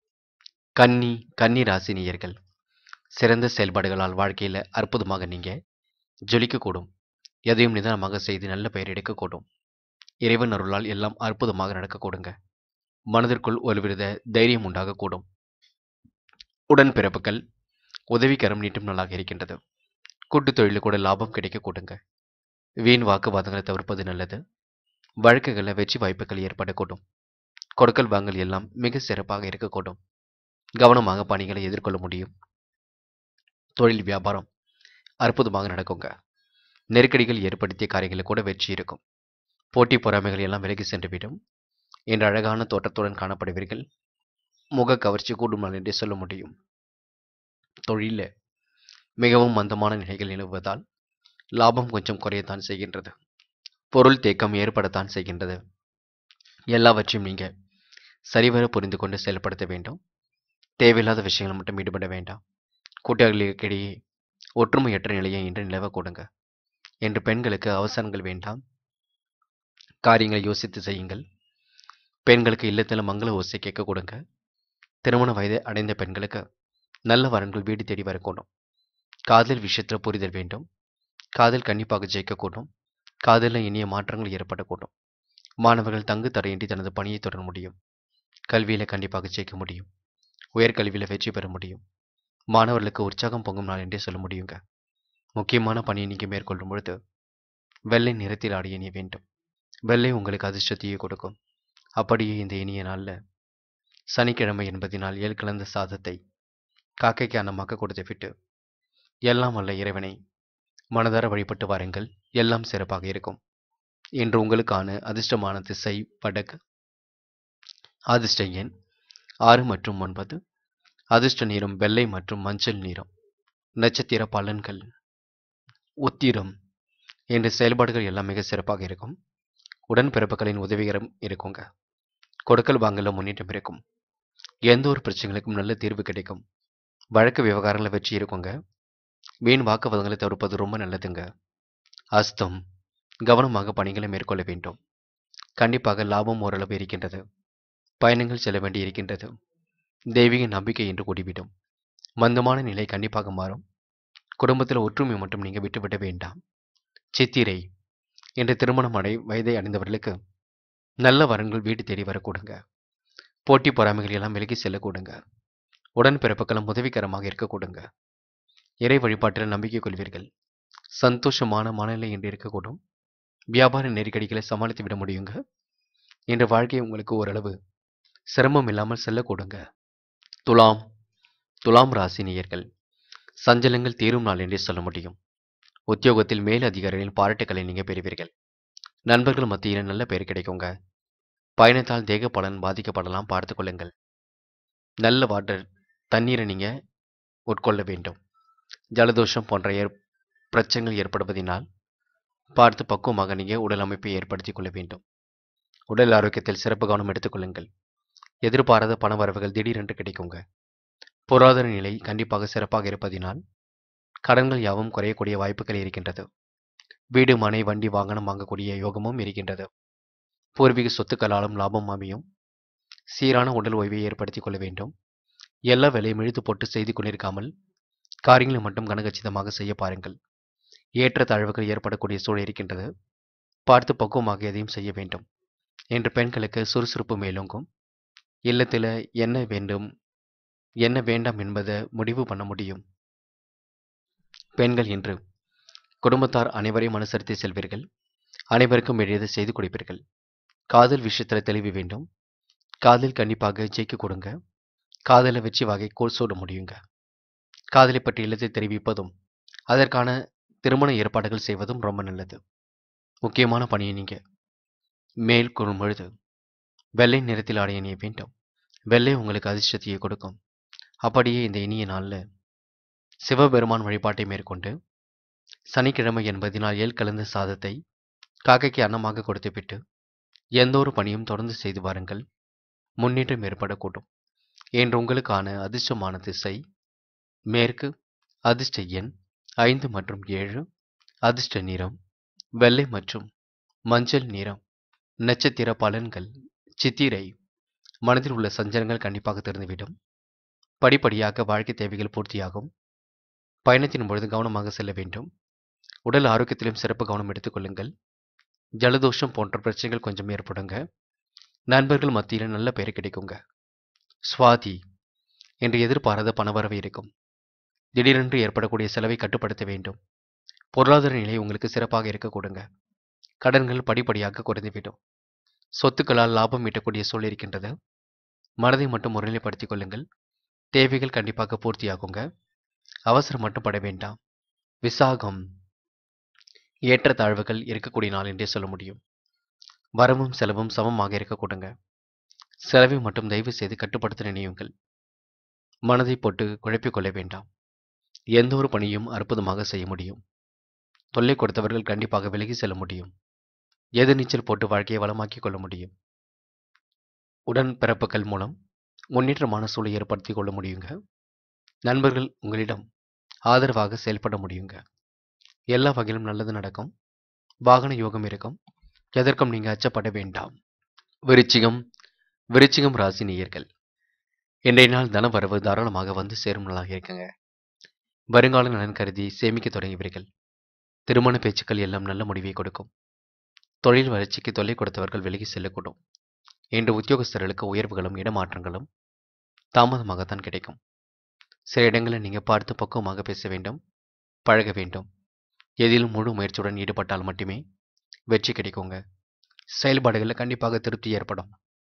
கன்னி கன்னி ராசினியர்கள் சிறந்த செயல்பாடுகளால் வாழ்க்கையில் அற்புதமாக நீங்க ஜொலிக்கக்கூடும் எதையும் நிதானமாக செய்து நல்ல பெயர் எடுக்கக்கூடும் இறைவன் அருளால் எல்லாம் அற்புதமாக நடக்கக்கூடுங்க மனதிற்குள் ஒருவித தைரியம் உண்டாகக்கூடும் உடன் பிறப்புகள் உதவிக்கரம் நீட்டும் நாளாக இருக்கின்றது கூட்டுத் தொழிலில் கூட லாபம் கிடைக்க கூடுங்க வீண் வாக்குவாதங்களை தவிர்ப்பது நல்லது வழக்குகளில் வெற்றி வாய்ப்புகள் ஏற்படக்கூடும் கொடுக்கல் வாங்கல் எல்லாம் மிக சிறப்பாக இருக்கக்கூடும் கவனமாக பணிகளை எதிர்கொள்ள முடியும் தொழில் வியாபாரம் அற்புதமாக நடக்குங்க நெருக்கடிகள் ஏற்படுத்திய காரியங்களில் கூட வெற்றி இருக்கும் போட்டி பொறாமைகள் எல்லாம் விலகி சென்றுவிடும் என்ற அழகான தோற்றத்துடன் காணப்படுவீர்கள் முக கவர்ச்சி கூடும் நாள் என்றே சொல்ல முடியும் தொழிலில் மிகவும் மந்தமான நிலைகள் நிலவுவதால் லாபம் கொஞ்சம் குறையத்தான் செய்கின்றது பொருள் தேக்கம் ஏற்படத்தான் செய்கின்றது எல்லாவற்றையும் நீங்கள் சரிவர புரிந்து கொண்டு செயல்படுத்த வேண்டும் தேவையில்லாத விஷயங்கள் மட்டும் ஈடுபட வேண்டாம் கூட்டாளிகளுக்கிடையே ஒற்றுமையற்ற நிலையை இன்று நிலவ கொடுங்க என்று பெண்களுக்கு அவசரங்கள் வேண்டாம் காரியங்களை யோசித்து செய்யுங்கள் பெண்களுக்கு இல்லத்தில் மங்கள ஓசை கேட்க கொடுங்க திருமண வயதை அடைந்த பெண்களுக்கு நல்ல வரன்கள் வீடு தேடி வரக்கூடும் காதல் விஷயத்தில் புரிதல் வேண்டும் காதல் கண்டிப்பாக ஜெயிக்கக்கூடும் காதலில் இனிய மாற்றங்கள் ஏற்படக்கூடும் மாணவர்கள் தங்கு தடையின்றி தனது பணியை தொடர முடியும் கல்வியில் கண்டிப்பாக ஜெயிக்க முடியும் உயர்கல்வியில் வெற்றி பெற முடியும் மாணவர்களுக்கு உற்சாகம் பொங்கும் நாள் என்றே சொல்ல முடியுங்க முக்கியமான பணியை நீங்கள் மேற்கொள்ளும் பொழுது வெள்ளை நிறத்தில் ஆடிய இனிய வேண்டும் வெள்ளை உங்களுக்கு அதிர்ஷ்டத்தையே கொடுக்கும் அப்படியே இந்த இனிய நாளில் சனிக்கிழமை என்பதினால் ஏழு கலந்த சாதத்தை காக்கைக்கு அன்னமாக கொடுத்து விட்டு எல்லாம் வல்ல இறைவனை மனதார வழிபட்டு வாருங்கள் எல்லாம் சிறப்பாக இருக்கும் இன்று உங்களுக்கான அதிர்ஷ்டமான திசை வடக்கு அதிர்ஷ்ட எண் ஆறு மற்றும் ஒன்பது அதிர்ஷ்ட நிறம் வெள்ளை மற்றும் மஞ்சள் நிறம் நட்சத்திர பலன்கள் உத்திரம் என்ற செயல்பாடுகள் எல்லாம் மிக சிறப்பாக இருக்கும் உடன்பிறப்புகளின் உதவிகரம் இருக்குங்க கொடுக்கல் வாங்கல முன்னேற்றம் இருக்கும் எந்த ஒரு பிரச்சனைகளுக்கும் நல்ல தீர்வு கிடைக்கும் வழக்கு விவகாரங்களில் வெற்றி இருக்குங்க வீண் வாக்குவாதங்களை தவிர்ப்பது ரொம்ப நல்லதுங்க அஸ்தம் கவனமாக பணிகளை மேற்கொள்ள வேண்டும் கண்டிப்பாக லாபம் ஓரளவு இருக்கின்றது பயணங்கள் செல்ல வேண்டி இருக்கின்றது தெய்வீக நம்பிக்கை என்று கூடிவிடும் மந்தமான நிலை கண்டிப்பாக மாறும் குடும்பத்தில் ஒற்றுமை மட்டும் நீங்கள் விட்டுவிட வேண்டாம் சித்திரை என்று திருமணம் அடை வயதை அடைந்தவர்களுக்கு நல்ல வரன்கள் வீடு தேடி வரக்கூடுங்க போட்டி பொறாமைகள் எல்லாம் விலகி செல்லக்கூடுங்க உடன்பிறப்புகளும் உதவிகரமாக இருக்கக்கூடுங்க இறை வழிபாட்டில் நம்பிக்கை கொள்வீர்கள் சந்தோஷமான மனநிலை என்று இருக்கக்கூடும் வியாபார நெருக்கடிகளை சமாளித்து விட முடியுங்க இன்று வாழ்க்கை உங்களுக்கு ஓரளவு சிரமம் இல்லாமல் செல்லக்கூடுங்க துலாம் துலாம் ராசி நேயர்கள் சஞ்சலங்கள் தீரும் நாள் என்றே சொல்ல முடியும் உத்தியோகத்தில் மேல் அதிகாரிகளின் பாராட்டுக்களை நீங்கள் பெறுவீர்கள் நண்பர்கள் மத்தியில் நல்ல பெயர் கிடைக்குங்க பயணத்தால் தேக பலன் பாதிக்கப்படலாம் பார்த்து கொள்ளுங்கள் நல்ல வாட்டர் தண்ணீரை நீங்கள் உட்கொள்ள வேண்டும் ஜலதோஷம் போன்ற ஏற் பிரச்சனைகள் ஏற்படுவதனால் பார்த்து பக்குவமாக நீங்கள் உடல் அமைப்பை ஏற்படுத்தி கொள்ள வேண்டும் உடல் ஆரோக்கியத்தில் சிறப்பு கவனம் எடுத்துக்கொள்ளுங்கள் எதிர்பாராத பண வரவுகள் திடீரென்று கிடைக்குங்க பொருளாதார நிலை கண்டிப்பாக சிறப்பாக இருப்பதினால் கடன்கள் யாவும் குறையக்கூடிய வாய்ப்புகள் இருக்கின்றது வீடு மனை வண்டி வாகனம் வாங்கக்கூடிய யோகமும் இருக்கின்றது பூர்வீக சொத்துக்களாலும் லாபம் அமையும் சீரான உடல் ஓய்வை ஏற்படுத்திக் கொள்ள வேண்டும் எல்லா வேலையும் இழுத்து போட்டு செய்து கொண்டிருக்காமல் காரியங்களை மட்டும் கனகச்சிதமாக செய்ய பாருங்கள் ஏற்ற தாழ்வுகள் ஏற்படக்கூடிய சூழல் இருக்கின்றது பார்த்து பக்குவமாக எதையும் செய்ய வேண்டும் என்று பெண்களுக்கு சுறுசுறுப்பு மேலோங்கும் இல்லத்தில் என்ன வேண்டும் என்ன வேண்டாம் என்பதை முடிவு பண்ண முடியும் பெண்கள் இன்று குடும்பத்தார் அனைவரையும் அனுசரித்து செல்வீர்கள் அனைவருக்கும் எளியதை செய்து கொடுப்பீர்கள் காதல் விஷயத்தில் தெளிவு வேண்டும் காதல் கண்டிப்பாக ஜெயிக்க கொடுங்க காதலை வெற்றி வகை கோல் சூட முடியுங்க காதலை பற்றி இல்லத்தை தெரிவிப்பதும் அதற்கான திருமண ஏற்பாடுகள் செய்வதும் ரொம்ப நல்லது முக்கியமான பணியை நீங்கள் மேல் கூறும் பொழுது வெள்ளை நிறத்தில் ஆடைய இணைய வேண்டும் வெள்ளை உங்களுக்கு அதிர்ஷ்டத்தையே கொடுக்கும் அப்படியே இந்த இனிய நாளில் சிவபெருமான் வழிபாட்டை மேற்கொண்டு சனிக்கிழமை என்பதினால் ஏல் கலந்த சாதத்தை காக்கைக்கு அன்னமாக கொடுத்துவிட்டு எந்த ஒரு பணியும் தொடர்ந்து செய்து வாருங்கள் முன்னேற்றம் ஏற்படக்கூடும் என்று உங்களுக்கான அதிர்ஷ்டமான திசை மேற்கு அதிர்ஷ்ட எண் ஐந்து மற்றும் ஏழு அதிர்ஷ்ட நிறம் வெள்ளை மற்றும் மஞ்சள் நிறம் நட்சத்திர பலன்கள் சித்திரை மனதில் உள்ள சஞ்சலங்கள் கண்டிப்பாக திறந்துவிடும் படிப்படியாக வாழ்க்கை தேவைகள் பூர்த்தியாகும் பயணத்தின் பொழுது கவனமாக செல்ல வேண்டும் உடல் ஆரோக்கியத்திலும் சிறப்பு கவனம் எடுத்துக்கொள்ளுங்கள் ஜலதோஷம் போன்ற பிரச்சனைகள் கொஞ்சம் ஏற்படுங்க நண்பர்கள் மத்தியில் நல்ல பெயர் கிடைக்குங்க சுவாதி என்று எதிர்பாராத பணவரவு இருக்கும் திடீரென்று ஏற்படக்கூடிய செலவை கட்டுப்படுத்த வேண்டும் பொருளாதார நிலை உங்களுக்கு சிறப்பாக இருக்க கொடுங்க கடன்கள் படிப்படியாக குறைந்துவிடும் சொத்துக்களால் லாபம் ஈட்டக்கூடிய சூழல் இருக்கின்றது மனதை மட்டும் ஒருநிலைப்படுத்திக் கொள்ளுங்கள் தேவைகள் கண்டிப்பாக பூர்த்தியாகுங்க அவசரம் மட்டும் பட வேண்டாம் விசாகம் ஏற்ற தாழ்வுகள் இருக்கக்கூடிய நாள் என்றே சொல்ல முடியும் வரவும் செலவும் சமமாக இருக்க கொடுங்க செலவை மட்டும் தயவு செய்து கட்டுப்படுத்த நினையுங்கள் மனதை போட்டு குழப்பிக் கொள்ள வேண்டாம் எந்த ஒரு பணியும் அற்புதமாக செய்ய முடியும் தொல்லை கொடுத்தவர்கள் கண்டிப்பாக விலகி செல்ல முடியும் எதிர்நீச்சல் போட்டு வாழ்க்கையை வளமாக்கிக் கொள்ள முடியும் உடன் பிறப்புகள் மூலம் முன்னேற்றமான சூழலை ஏற்படுத்தி கொள்ள முடியுங்க நண்பர்கள் உங்களிடம் ஆதரவாக செயல்பட முடியுங்க எல்லா வகையிலும் நல்லது நடக்கும் வாகன யோகம் இருக்கும் எதற்கும் நீங்கள் அச்சப்பட வேண்டாம் விருச்சிகம் விருச்சிகம் ராசி நேயர்கள் இன்றைய நாள் தன வரவு தாராளமாக வந்து சேரும் நாளாக இருக்குங்க வருங்கால நலன் கருதி சேமிக்க தொடங்கியவர்கள் திருமண பேச்சுக்கள் எல்லாம் நல்ல முடிவை கொடுக்கும் தொழில் வளர்ச்சிக்கு தொல்லை கொடுத்தவர்கள் விலகி செல்லக்கூடும் இன்று உத்தியோகஸ்தர்களுக்கு உயர்வுகளும் இடமாற்றங்களும் தாமதமாகத்தான் கிடைக்கும் சில இடங்களில் நீங்கள் பார்த்து பக்குவமாக பேச வேண்டும் பழக வேண்டும் எதிலும் முழு முயற்சியுடன் ஈடுபட்டால் மட்டுமே வெற்றி கிடைக்குங்க செயல்பாடுகளில் கண்டிப்பாக திருப்தி ஏற்படும்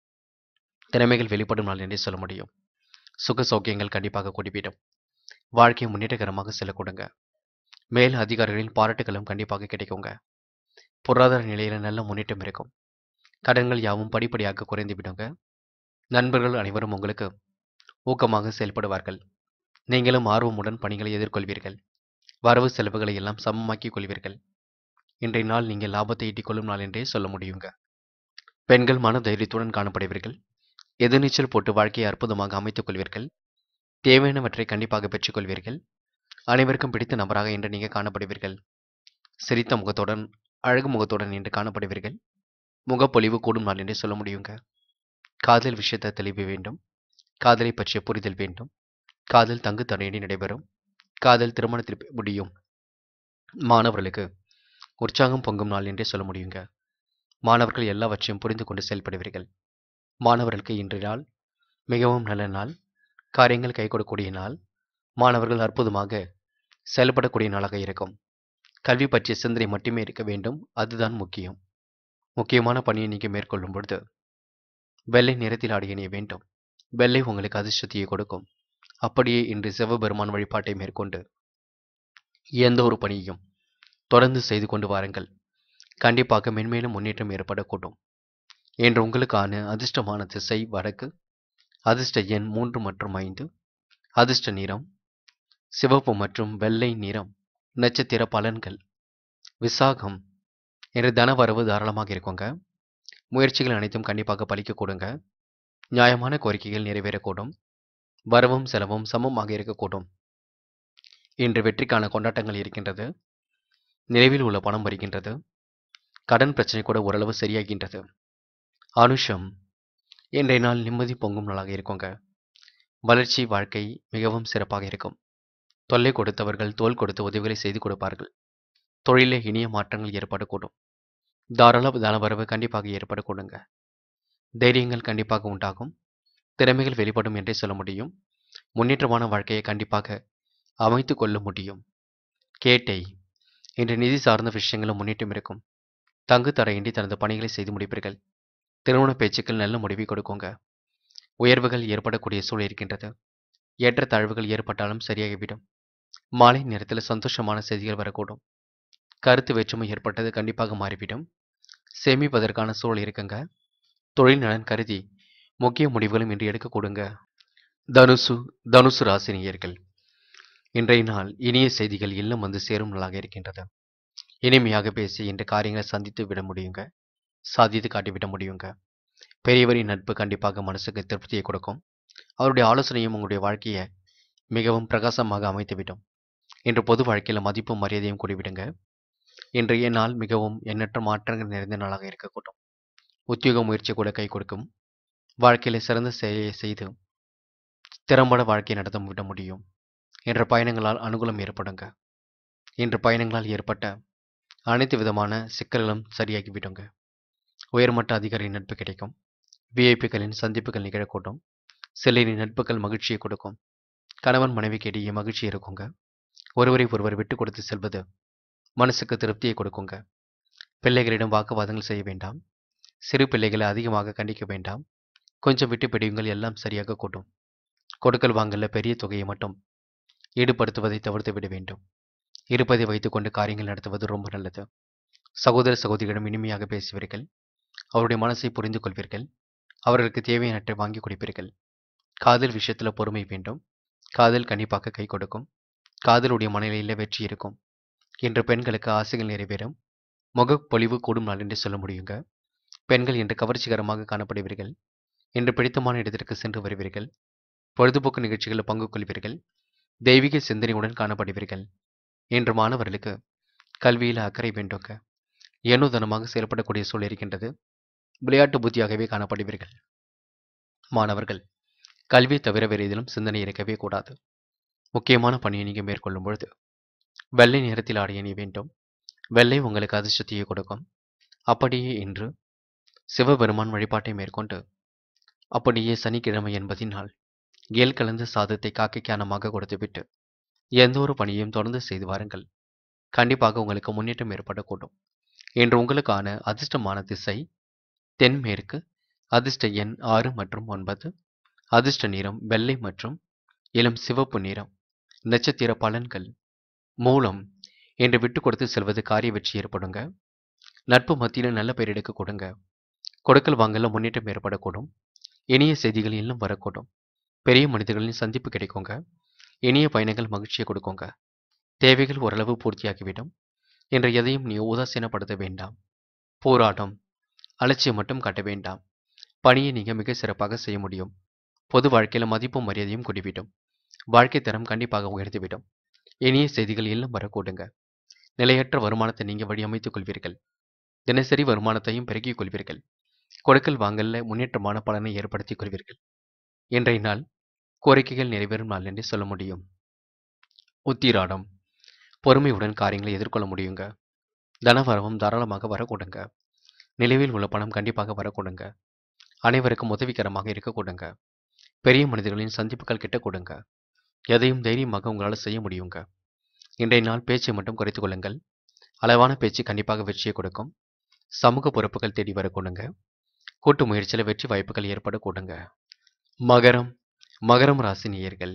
திறமைகள் வெளிப்படும் நாள் என்றே சொல்ல முடியும் சுக சௌக்கியங்கள் கண்டிப்பாக கூடிவிடும் வாழ்க்கையை முன்னேற்றகரமாக செல்லக்கூடுங்க மேல் அதிகாரிகளின் பாராட்டுகளும் கண்டிப்பாக கிடைக்குங்க பொருளாதார நிலையில நல்ல முன்னேற்றம் இருக்கும் கடன்கள் யாவும் படிப்படியாக குறைந்து விடுங்க நண்பர்கள் அனைவரும் உங்களுக்கு ஊக்கமாக செயல்படுவார்கள் நீங்களும் ஆர்வமுடன் பணிகளை எதிர்கொள்வீர்கள் வரவு செலவுகளை எல்லாம் சமமாக்கிக் கொள்வீர்கள் இன்றைய நாள் நீங்கள் லாபத்தை ஈட்டிக் கொள்ளும் நாள் என்றே சொல்ல முடியுங்க பெண்கள் மன தைரியத்துடன் காணப்படுவீர்கள் எதிர்நீச்சல் போட்டு வாழ்க்கையை அற்புதமாக அமைத்துக் கொள்வீர்கள் தேவையானவற்றை கண்டிப்பாக பெற்றுக்கொள்வீர்கள் அனைவருக்கும் பிடித்த நபராக இன்று நீங்கள் காணப்படுவீர்கள் சிரித்த முகத்துடன் அழகு முகத்துடன் இன்று காணப்படுவீர்கள் முகப்பொலிவு கூடும் நாள் என்றே சொல்ல முடியுங்க காதல் விஷயத்தை தெளிவு வேண்டும் காதலை பற்றிய புரிதல் வேண்டும் காதல் தங்கு தடையின்றி நடைபெறும் காதல் திருமணத்தில் முடியும் மாணவர்களுக்கு உற்சாகம் பொங்கும் நாள் என்றே சொல்ல முடியுங்க மாணவர்கள் எல்லாவற்றையும் புரிந்து கொண்டு செயல்படுவீர்கள் மாணவர்களுக்கு இன்றைய நாள் மிகவும் நல்ல நாள் காரியங்கள் கை கொடுக்கக்கூடிய நாள் மாணவர்கள் அற்புதமாக செயல்படக்கூடிய நாளாக இருக்கும் கல்வி பற்றிய சிந்தனை மட்டுமே இருக்க வேண்டும் அதுதான் முக்கியம் முக்கியமான பணியை நீங்கள் மேற்கொள்ளும் பொழுது வெள்ளை நிறத்தில் ஆடை அணிய வேண்டும் வெள்ளை உங்களுக்கு அதிர்ஷ்டத்தையே கொடுக்கும் அப்படியே இன்று சிவபெருமான் வழிபாட்டை மேற்கொண்டு எந்த ஒரு பணியையும் தொடர்ந்து செய்து கொண்டு வாருங்கள் கண்டிப்பாக மென்மேலும் முன்னேற்றம் ஏற்படக்கூடும் என்று உங்களுக்கான அதிர்ஷ்டமான திசை வடக்கு அதிர்ஷ்ட எண் மூன்று மற்றும் ஐந்து அதிர்ஷ்ட நிறம் சிவப்பு மற்றும் வெள்ளை நிறம் நட்சத்திர பலன்கள் விசாகம் என்று தனவரவு தாராளமாக இருக்குங்க முயற்சிகள் அனைத்தும் கண்டிப்பாக பலிக்க கொடுங்க நியாயமான கோரிக்கைகள் நிறைவேறக்கூடும் வரவும் செலவும் சமமாக இருக்கக்கூடும் இன்று வெற்றிக்கான கொண்டாட்டங்கள் இருக்கின்றது நினைவில் உள்ள பணம் வருகின்றது கடன் பிரச்சனை கூட ஓரளவு சரியாகின்றது அனுஷம் இன்றைய நாள் நிம்மதி பொங்கும் நாளாக இருக்குங்க வளர்ச்சி வாழ்க்கை மிகவும் சிறப்பாக இருக்கும் தொல்லை கொடுத்தவர்கள் தோல் கொடுத்து உதவிகளை செய்து கொடுப்பார்கள் தொழிலே இனிய மாற்றங்கள் ஏற்படக்கூடும் தாராள தனவரவு கண்டிப்பாக ஏற்படக்கூடுங்க தைரியங்கள் கண்டிப்பாக உண்டாகும் திறமைகள் வெளிப்படும் என்றே சொல்ல முடியும் முன்னேற்றமான வாழ்க்கையை கண்டிப்பாக அமைத்து கொள்ள முடியும் கேட்டை இன்று நிதி சார்ந்த விஷயங்களும் முன்னேற்றம் இருக்கும் தங்கு தடையின்றி தனது பணிகளை செய்து முடிப்பீர்கள் திருமண பேச்சுக்கள் நல்ல முடிவை கொடுக்குங்க உயர்வுகள் ஏற்படக்கூடிய சூழல் இருக்கின்றது ஏற்ற தாழ்வுகள் ஏற்பட்டாலும் சரியாகிவிடும் மாலை நேரத்தில் சந்தோஷமான செய்திகள் வரக்கூடும் கருத்து வேற்றுமை ஏற்பட்டது கண்டிப்பாக மாறிவிடும் சேமிப்பதற்கான சூழல் இருக்குங்க தொழில் நலன் கருதி முக்கிய முடிவுகளும் இன்று எடுக்க கொடுங்க தனுசு தனுசு ராசினியர்கள் இன்றைய நாள் இனிய செய்திகள் இல்லம் வந்து சேரும் நாளாக இருக்கின்றது இனிமையாக பேசி இன்று காரியங்களை சந்தித்து விட முடியுங்க சாதித்து காட்டிவிட முடியுங்க பெரியவரின் நட்பு கண்டிப்பாக மனசுக்கு திருப்தியை கொடுக்கும் அவருடைய ஆலோசனையும் உங்களுடைய வாழ்க்கையை மிகவும் பிரகாசமாக அமைத்துவிடும் இன்று பொது வாழ்க்கையில் மதிப்பும் மரியாதையும் கூடிவிடுங்க இன்றைய நாள் மிகவும் எண்ணற்ற மாற்றங்கள் நிறைந்த நாளாக இருக்கக்கூடும் உத்தியோக முயற்சி கூட கை கொடுக்கும் வாழ்க்கையில் சிறந்த செயலை செய்து திறம்பட வாழ்க்கை நடத்த விட முடியும் என்ற பயணங்களால் அனுகூலம் ஏற்படுங்க இன்று பயணங்களால் ஏற்பட்ட அனைத்து விதமான சிக்கல்களும் சரியாகிவிடுங்க உயர்மட்ட அதிகாரி நட்பு கிடைக்கும் விஐபிகளின் சந்திப்புகள் நிகழக்கூடும் சிலரின் நட்புகள் மகிழ்ச்சியை கொடுக்கும் கணவன் மனைவிக்கு இடையே மகிழ்ச்சி இருக்குங்க ஒருவரை ஒருவர் விட்டு கொடுத்து செல்வது மனசுக்கு திருப்தியை கொடுக்குங்க பிள்ளைகளிடம் வாக்குவாதங்கள் செய்ய வேண்டாம் சிறு பிள்ளைகளை அதிகமாக கண்டிக்க வேண்டாம் கொஞ்சம் விட்டு பிடியுங்கள் எல்லாம் சரியாக கூட்டும் கொடுக்கல் வாங்கல பெரிய தொகையை மட்டும் ஈடுபடுத்துவதை தவிர்த்து விட வேண்டும் இருப்பதை வைத்துக்கொண்டு காரியங்கள் நடத்துவது ரொம்ப நல்லது சகோதர சகோதரிகளிடம் இனிமையாக பேசுவீர்கள் அவருடைய மனசை புரிந்து கொள்வீர்கள் அவர்களுக்கு தேவையானற்றை வாங்கி கொடுப்பீர்கள் காதல் விஷயத்தில் பொறுமை வேண்டும் காதல் கண்டிப்பாக கை கொடுக்கும் காதலுடைய மனநிலையில் வெற்றி இருக்கும் இன்று பெண்களுக்கு ஆசைகள் நிறைவேறும் முகப்பொலிவு கூடும் நாள் என்று சொல்ல முடியுங்க பெண்கள் இன்று கவர்ச்சிகரமாக காணப்படுவீர்கள் இன்று பிடித்தமான இடத்திற்கு சென்று வருவீர்கள் பொழுதுபோக்கு நிகழ்ச்சிகளில் பங்கு கொள்வீர்கள் தெய்வீக சிந்தனையுடன் காணப்படுவீர்கள் இன்று மாணவர்களுக்கு கல்வியில் அக்கறை வேண்டுங்க ஏனோதனமாக செயல்படக்கூடிய சூழல் இருக்கின்றது விளையாட்டு புத்தியாகவே காணப்படுவீர்கள் மாணவர்கள் கல்வியை தவிர வேறு எதிலும் சிந்தனை இருக்கவே கூடாது முக்கியமான பணியை நீங்கள் மேற்கொள்ளும் பொழுது வெள்ளை நிறத்தில் ஆடை அணிய வேண்டும் வெள்ளை உங்களுக்கு அதிர்ஷ்டத்தையே கொடுக்கும் அப்படியே இன்று சிவபெருமான் வழிபாட்டை மேற்கொண்டு அப்படியே சனிக்கிழமை என்பதினால் ஏல் கலந்த சாதத்தை காக்கை காரணமாக கொடுத்துவிட்டு எந்த ஒரு பணியையும் தொடர்ந்து செய்து வாருங்கள் கண்டிப்பாக உங்களுக்கு முன்னேற்றம் ஏற்படக்கூடும் இன்று உங்களுக்கான அதிர்ஷ்டமான திசை தென்மேற்கு அதிர்ஷ்ட எண் ஆறு மற்றும் ஒன்பது அதிர்ஷ்ட நிறம் வெள்ளை மற்றும் இளம் சிவப்பு நிறம் நட்சத்திர பலன்கள் மூலம் என்று விட்டு கொடுத்து செல்வது காரிய வெற்றி ஏற்படுங்க நட்பு மத்தியில் நல்ல பெயர் எடுக்க கொடுங்க கொடுக்கல் வாங்கல முன்னேற்றம் ஏற்படக்கூடும் இனிய செய்திகள் இன்னும் வரக்கூடும் பெரிய மனிதர்களின் சந்திப்பு கிடைக்குங்க இனிய பயணங்கள் மகிழ்ச்சியை கொடுக்குங்க தேவைகள் ஓரளவு பூர்த்தியாகிவிடும் என்று எதையும் நீ உதாசீனப்படுத்த வேண்டாம் போராட்டம் அலட்சியம் மட்டும் காட்ட வேண்டாம் பணியை நீங்க மிக சிறப்பாக செய்ய முடியும் பொது வாழ்க்கையில மதிப்பும் மரியாதையும் கூடிவிடும் வாழ்க்கை தரம் கண்டிப்பாக உயர்ந்துவிடும் இனிய செய்திகள் எல்லாம் வரக்கூடுங்க நிலையற்ற வருமானத்தை நீங்க வழியமைத்துக் கொள்வீர்கள் தினசரி வருமானத்தையும் பெருக்கிக் கொள்வீர்கள் கொடுக்கல் வாங்கல்ல முன்னேற்றமான பலனை ஏற்படுத்திக் கொள்வீர்கள் இன்றைய நாள் கோரிக்கைகள் நிறைவேறும் நாள் என்று சொல்ல முடியும் உத்திராடம் பொறுமையுடன் காரியங்களை எதிர்கொள்ள முடியுங்க தனவரவும் தாராளமாக வரக்கூடுங்க நிலவில் உள்ள பணம் கண்டிப்பாக வரக்கூடுங்க அனைவருக்கும் உதவிகரமாக இருக்க கொடுங்க பெரிய மனிதர்களின் சந்திப்புகள் கிட்ட கொடுங்க எதையும் தைரியமாக உங்களால் செய்ய முடியுங்க இன்றைய நாள் பேச்சை மட்டும் குறைத்துக் கொள்ளுங்கள் அளவான பேச்சு கண்டிப்பாக வெற்றியை கொடுக்கும் சமூக பொறுப்புகள் தேடி வர கொடுங்க கூட்டு முயற்சியில் வெற்றி வாய்ப்புகள் ஏற்பட கொடுங்க மகரம் மகரம் ராசி நேயர்கள்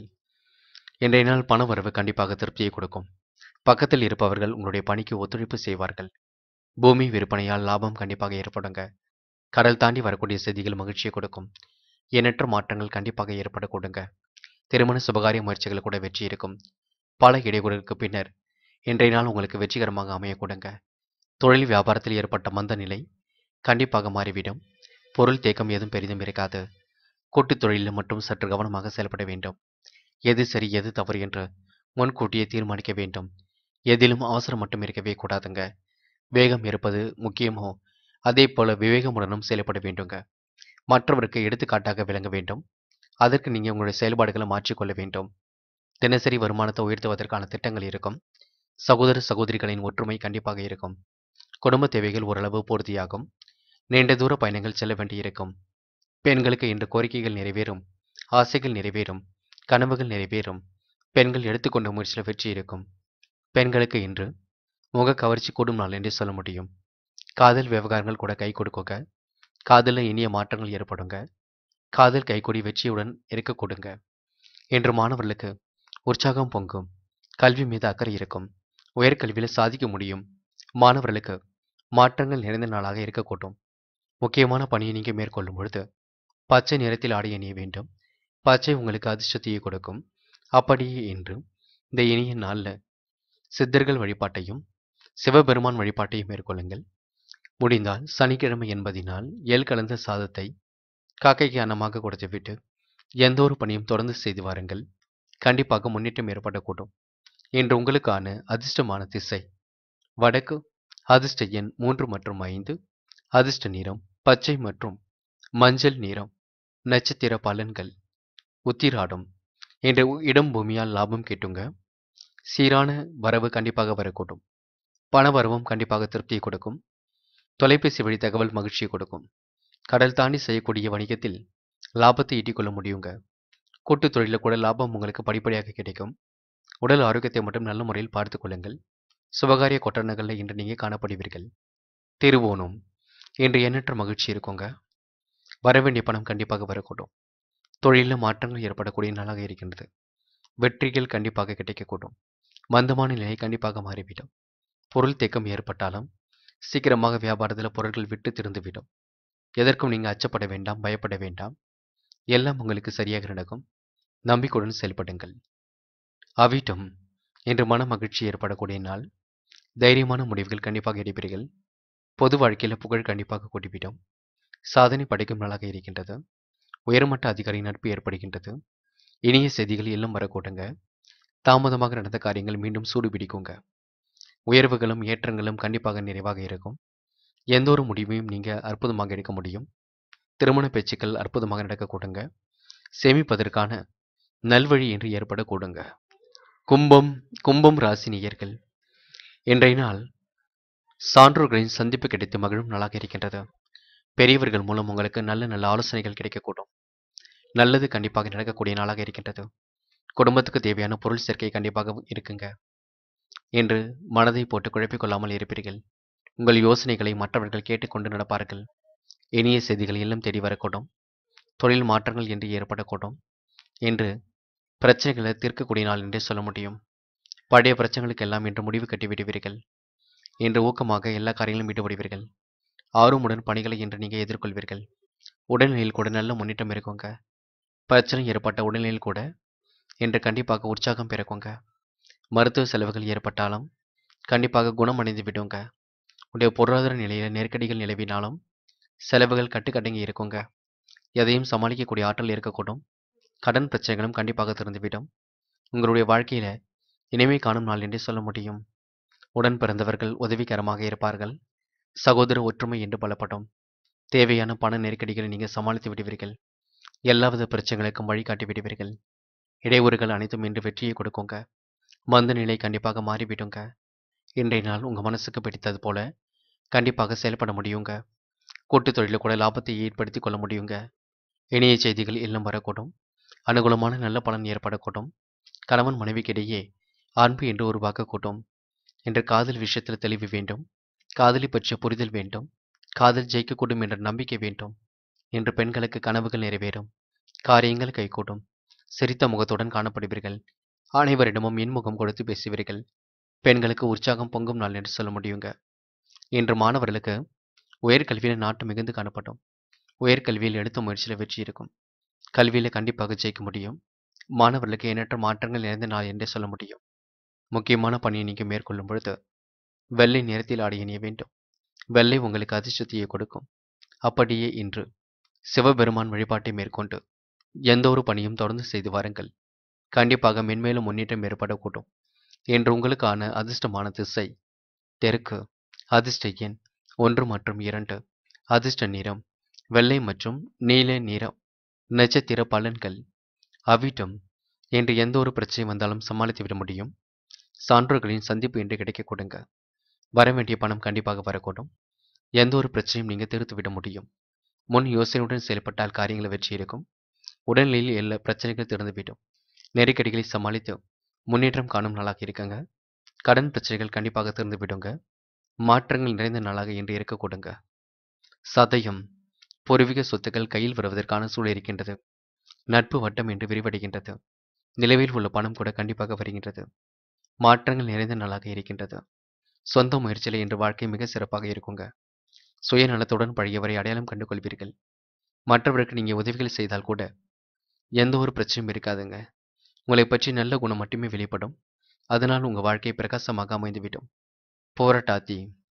இன்றைய நாள் பண வரவு கண்டிப்பாக திருப்தியை கொடுக்கும் பக்கத்தில் இருப்பவர்கள் உங்களுடைய பணிக்கு ஒத்துழைப்பு செய்வார்கள் பூமி விற்பனையால் லாபம் கண்டிப்பாக ஏற்படுங்க கடல் தாண்டி வரக்கூடிய செய்திகள் மகிழ்ச்சியை கொடுக்கும் எண்ணற்ற மாற்றங்கள் கண்டிப்பாக ஏற்பட கொடுங்க திருமண சுபகாரிய முயற்சிகள் கூட வெற்றி இருக்கும் பல இடையூறுகளுக்கு பின்னர் இன்றைய நாள் உங்களுக்கு வெற்றிகரமாக அமைய கொடுங்க தொழில் வியாபாரத்தில் ஏற்பட்ட மந்த நிலை கண்டிப்பாக மாறிவிடும் பொருள் தேக்கம் ஏதும் பெரிதும் இருக்காது கூட்டுத் தொழிலில் மட்டும் சற்று கவனமாக செயல்பட வேண்டும் எது சரி எது தவறு என்று முன்கூட்டியே தீர்மானிக்க வேண்டும் எதிலும் அவசரம் மட்டும் இருக்கவே கூடாதுங்க வேகம் இருப்பது முக்கியமோ அதே போல விவேகமுடனும் செயல்பட வேண்டுங்க மற்றவருக்கு எடுத்துக்காட்டாக விளங்க வேண்டும் அதற்கு நீங்க உங்களுடைய செயல்பாடுகளை மாற்றிக்கொள்ள வேண்டும் தினசரி வருமானத்தை உயர்த்துவதற்கான திட்டங்கள் இருக்கும் சகோதர சகோதரிகளின் ஒற்றுமை கண்டிப்பாக இருக்கும் குடும்ப தேவைகள் ஓரளவு பூர்த்தியாகும் நீண்ட தூர பயணங்கள் செல்ல வேண்டியிருக்கும் பெண்களுக்கு இன்று கோரிக்கைகள் நிறைவேறும் ஆசைகள் நிறைவேறும் கனவுகள் நிறைவேறும் பெண்கள் எடுத்துக்கொண்ட முயற்சியில் வெற்றி இருக்கும் பெண்களுக்கு இன்று முக கவர்ச்சி கூடும் நாள் என்று சொல்ல முடியும் காதல் விவகாரங்கள் கூட கை கொடுக்குங்க காதலில் இனிய மாற்றங்கள் ஏற்படுங்க காதல் கைகூடி வெற்றியுடன் இருக்க கொடுங்க இன்று மாணவர்களுக்கு உற்சாகம் பொங்கும் கல்வி மீது அக்கறை இருக்கும் உயர்கல்வியில் சாதிக்க முடியும் மாணவர்களுக்கு மாற்றங்கள் நிறைந்த நாளாக இருக்கக்கூடும் முக்கியமான பணியை நீங்கள் மேற்கொள்ளும் பொழுது பச்சை நிறத்தில் ஆடை அணிய வேண்டும் பச்சை உங்களுக்கு அதிர்ஷ்டத்தையே கொடுக்கும் அப்படியே இன்று இந்த இனிய நாளில் சித்தர்கள் வழிபாட்டையும் சிவபெருமான் வழிபாட்டையும் மேற்கொள்ளுங்கள் முடிந்தால் சனிக்கிழமை என்பதினால் எல் கலந்த சாதத்தை காக்கைக்கு அன்னமாக கொடுத்துவிட்டு எந்த ஒரு பணியும் தொடர்ந்து செய்து வாருங்கள் கண்டிப்பாக முன்னேற்றம் ஏற்படக்கூடும் இன்று உங்களுக்கான அதிர்ஷ்டமான திசை வடக்கு அதிர்ஷ்ட எண் மூன்று மற்றும் ஐந்து அதிர்ஷ்ட நிறம் பச்சை மற்றும் மஞ்சள் நிறம் நட்சத்திர பலன்கள் உத்திராடம் இன்று இடம் பூமியால் லாபம் கிட்டுங்க சீரான வரவு கண்டிப்பாக வரக்கூடும் பண வரவும் கண்டிப்பாக திருப்தியை கொடுக்கும் தொலைபேசி வழி தகவல் மகிழ்ச்சியை கொடுக்கும் கடல் தாண்டி செய்யக்கூடிய வணிகத்தில் லாபத்தை ஈட்டிக்கொள்ள முடியுங்க கூட்டுத் தொழிலில் கூட லாபம் உங்களுக்கு படிப்படியாக கிடைக்கும் உடல் ஆரோக்கியத்தை மட்டும் நல்ல முறையில் பார்த்து கொள்ளுங்கள் சுபகாரிய கொட்டணங்களில் இன்று நீங்கள் காணப்படுவீர்கள் திருவோணம் இன்று எண்ணற்ற மகிழ்ச்சி இருக்குங்க வரவேண்டிய பணம் கண்டிப்பாக வரக்கூடும் தொழிலில் மாற்றங்கள் ஏற்படக்கூடிய நாளாக இருக்கின்றது வெற்றிகள் கண்டிப்பாக கிடைக்கக்கூடும் மந்தமான நிலை கண்டிப்பாக மாறிவிடும் பொருள் தேக்கம் ஏற்பட்டாலும் சீக்கிரமாக வியாபாரத்தில் பொருட்கள் விட்டு திருந்துவிடும் எதற்கும் நீங்கள் அச்சப்பட வேண்டாம் பயப்பட வேண்டாம் எல்லாம் உங்களுக்கு சரியாக நடக்கும் நம்பிக்கையுடன் செயல்படுங்கள் அவிட்டம் இன்று மன மகிழ்ச்சி ஏற்படக்கூடிய நாள் தைரியமான முடிவுகள் கண்டிப்பாக எடுப்பீர்கள் பொது வாழ்க்கையில் புகழ் கண்டிப்பாக கூட்டிவிடும் சாதனை படைக்கும் நாளாக இருக்கின்றது உயர்மட்ட அதிகாரி நட்பு ஏற்படுகின்றது இனிய செய்திகள் எல்லாம் வரக்கூடுங்க தாமதமாக நடந்த காரியங்கள் மீண்டும் சூடு பிடிக்குங்க உயர்வுகளும் ஏற்றங்களும் கண்டிப்பாக நிறைவாக இருக்கும் எந்த ஒரு முடிவையும் நீங்கள் அற்புதமாக எடுக்க முடியும் திருமண பேச்சுக்கள் அற்புதமாக நடக்கக்கூடுங்க சேமிப்பதற்கான நல்வழி என்று ஏற்படக்கூடுங்க கும்பம் கும்பம் ராசி நேயர்கள் இன்றைய நாள் சான்றோர்களின் சந்திப்பு கிடைத்து மகிழும் நாளாக இருக்கின்றது பெரியவர்கள் மூலம் உங்களுக்கு நல்ல நல்ல ஆலோசனைகள் கிடைக்கக்கூடும் நல்லது கண்டிப்பாக நடக்கக்கூடிய நாளாக இருக்கின்றது குடும்பத்துக்கு தேவையான பொருள் சேர்க்கை கண்டிப்பாக இருக்குங்க என்று மனதை போட்டு குழப்பிக் கொள்ளாமல் இருப்பீர்கள் உங்கள் யோசனைகளை மற்றவர்கள் கேட்டுக்கொண்டு நடப்பார்கள் இனிய செய்திகள் இல்லம் தேடி வரக்கூடும் தொழில் மாற்றங்கள் என்று ஏற்படக்கூடும் என்று பிரச்சனைகளை தீர்க்கக்கூடிய நாள் என்றே சொல்ல முடியும் பழைய பிரச்சனைகளுக்கு எல்லாம் இன்று முடிவு கட்டி விடுவீர்கள் இன்று ஊக்கமாக எல்லா காரியங்களும் ஈடுபடுவீர்கள் ஆர்வமுடன் பணிகளை இன்று நீங்கள் எதிர்கொள்வீர்கள் உடல்நிலையில் கூட நல்ல முன்னேற்றம் இருக்குங்க பிரச்சனை ஏற்பட்ட உடல்நிலையில் கூட இன்று கண்டிப்பாக உற்சாகம் பிறக்குங்க மருத்துவ செலவுகள் ஏற்பட்டாலும் கண்டிப்பாக குணமடைந்து விடுங்க உடைய பொருளாதார நிலையில நெருக்கடிகள் நிலவினாலும் செலவுகள் கட்டுக்கடங்கி இருக்குங்க எதையும் சமாளிக்கக்கூடிய ஆற்றல் இருக்கக்கூடும் கடன் பிரச்சனைகளும் கண்டிப்பாக திறந்துவிடும் உங்களுடைய வாழ்க்கையில இனிமை காணும் நாள் என்றே சொல்ல முடியும் உடன் பிறந்தவர்கள் உதவிகரமாக இருப்பார்கள் சகோதர ஒற்றுமை என்று பலப்படும் தேவையான பண நெருக்கடிகளை நீங்கள் சமாளித்து விடுவீர்கள் எல்லாவித பிரச்சனைகளுக்கும் வழிகாட்டி விடுவீர்கள் இடையூறுகள் அனைத்தும் இன்று வெற்றியை கொடுக்குங்க மந்த நிலை கண்டிப்பாக மாறிவிடுங்க இன்றைய நாள் உங்கள் மனசுக்கு பிடித்தது போல கண்டிப்பாக செயல்பட முடியுங்க கூட்டுத் தொழிலில் கூட லாபத்தை ஏற்படுத்தி கொள்ள முடியுங்க இணைய செய்திகள் இல்லம் வரக்கூடும் அனுகூலமான நல்ல பலன் ஏற்படக்கூடும் கணவன் மனைவிக்கிடையே அன்பு என்று உருவாக்கக்கூடும் என்று காதல் விஷயத்தில் தெளிவு வேண்டும் காதலி பற்றிய புரிதல் வேண்டும் காதல் ஜெயிக்கக்கூடும் என்ற நம்பிக்கை வேண்டும் என்று பெண்களுக்கு கனவுகள் நிறைவேறும் காரியங்கள் கைகூடும் சிரித்த முகத்துடன் காணப்படுவீர்கள் அனைவரிடமும் இன்முகம் கொடுத்து பேசுவீர்கள் பெண்களுக்கு உற்சாகம் பொங்கும் நாள் என்று சொல்ல முடியுங்க இன்று மாணவர்களுக்கு உயர்கல்வியில் நாட்டு மிகுந்து காணப்படும் உயர்கல்வியில் எடுத்த முயற்சியில் வெற்றி இருக்கும் கல்வியில் கண்டிப்பாக ஜெயிக்க முடியும் மாணவர்களுக்கு எண்ணற்ற மாற்றங்கள் நிறைந்த நாள் என்றே சொல்ல முடியும் முக்கியமான பணியை நீங்கள் மேற்கொள்ளும் பொழுது வெள்ளை நிறத்தில் ஆடை அணிய வேண்டும் வெள்ளை உங்களுக்கு அதிர்ஷ்டத்தையே கொடுக்கும் அப்படியே இன்று சிவபெருமான் வழிபாட்டை மேற்கொண்டு எந்த ஒரு பணியும் தொடர்ந்து செய்து வாருங்கள் கண்டிப்பாக மென்மேலும் முன்னேற்றம் ஏற்படக்கூடும் என்று உங்களுக்கான அதிர்ஷ்டமான திசை தெற்கு அதிர்ஷ்ட எண் ஒன்று மற்றும் இரண்டு அதிர்ஷ்ட நிறம் வெள்ளை மற்றும் நீல நிறம் நட்சத்திர பலன்கள் அவிட்டம் என்று எந்த ஒரு பிரச்சனை வந்தாலும் சமாளித்து விட முடியும் சான்றோர்களின் சந்திப்பு என்று கிடைக்க கொடுங்க வர வேண்டிய பணம் கண்டிப்பாக வரக்கூடும் எந்த ஒரு பிரச்சனையும் நீங்கள் தீர்த்து விட முடியும் முன் யோசனையுடன் செயல்பட்டால் காரியங்களை வெற்றி இருக்கும் உடல்நிலையில் எல்லா பிரச்சனைகள் திறந்துவிடும் நெருக்கடிகளை சமாளித்து முன்னேற்றம் காணும் நாளாக இருக்குங்க கடன் பிரச்சனைகள் கண்டிப்பாக திறந்து விடுங்க மாற்றங்கள் நிறைந்த நாளாக இன்று இருக்க கொடுங்க சதயம் பூர்வீக சொத்துக்கள் கையில் வருவதற்கான சூழல் இருக்கின்றது நட்பு வட்டம் என்று விரிவடைகின்றது நிலவில் உள்ள பணம் கூட கண்டிப்பாக வருகின்றது மாற்றங்கள் நிறைந்த நாளாக இருக்கின்றது சொந்த முயற்சியில் இன்று வாழ்க்கை மிக சிறப்பாக இருக்குங்க சுயநலத்துடன் பழையவரை அடையாளம் கண்டு கொள்வீர்கள் மற்றவருக்கு நீங்கள் உதவிகள் செய்தால் கூட எந்த ஒரு பிரச்சனையும் இருக்காதுங்க உங்களை பற்றி நல்ல குணம் மட்டுமே வெளிப்படும் அதனால் உங்கள் வாழ்க்கை பிரகாசமாக அமைந்துவிடும் போராட்டாத்தி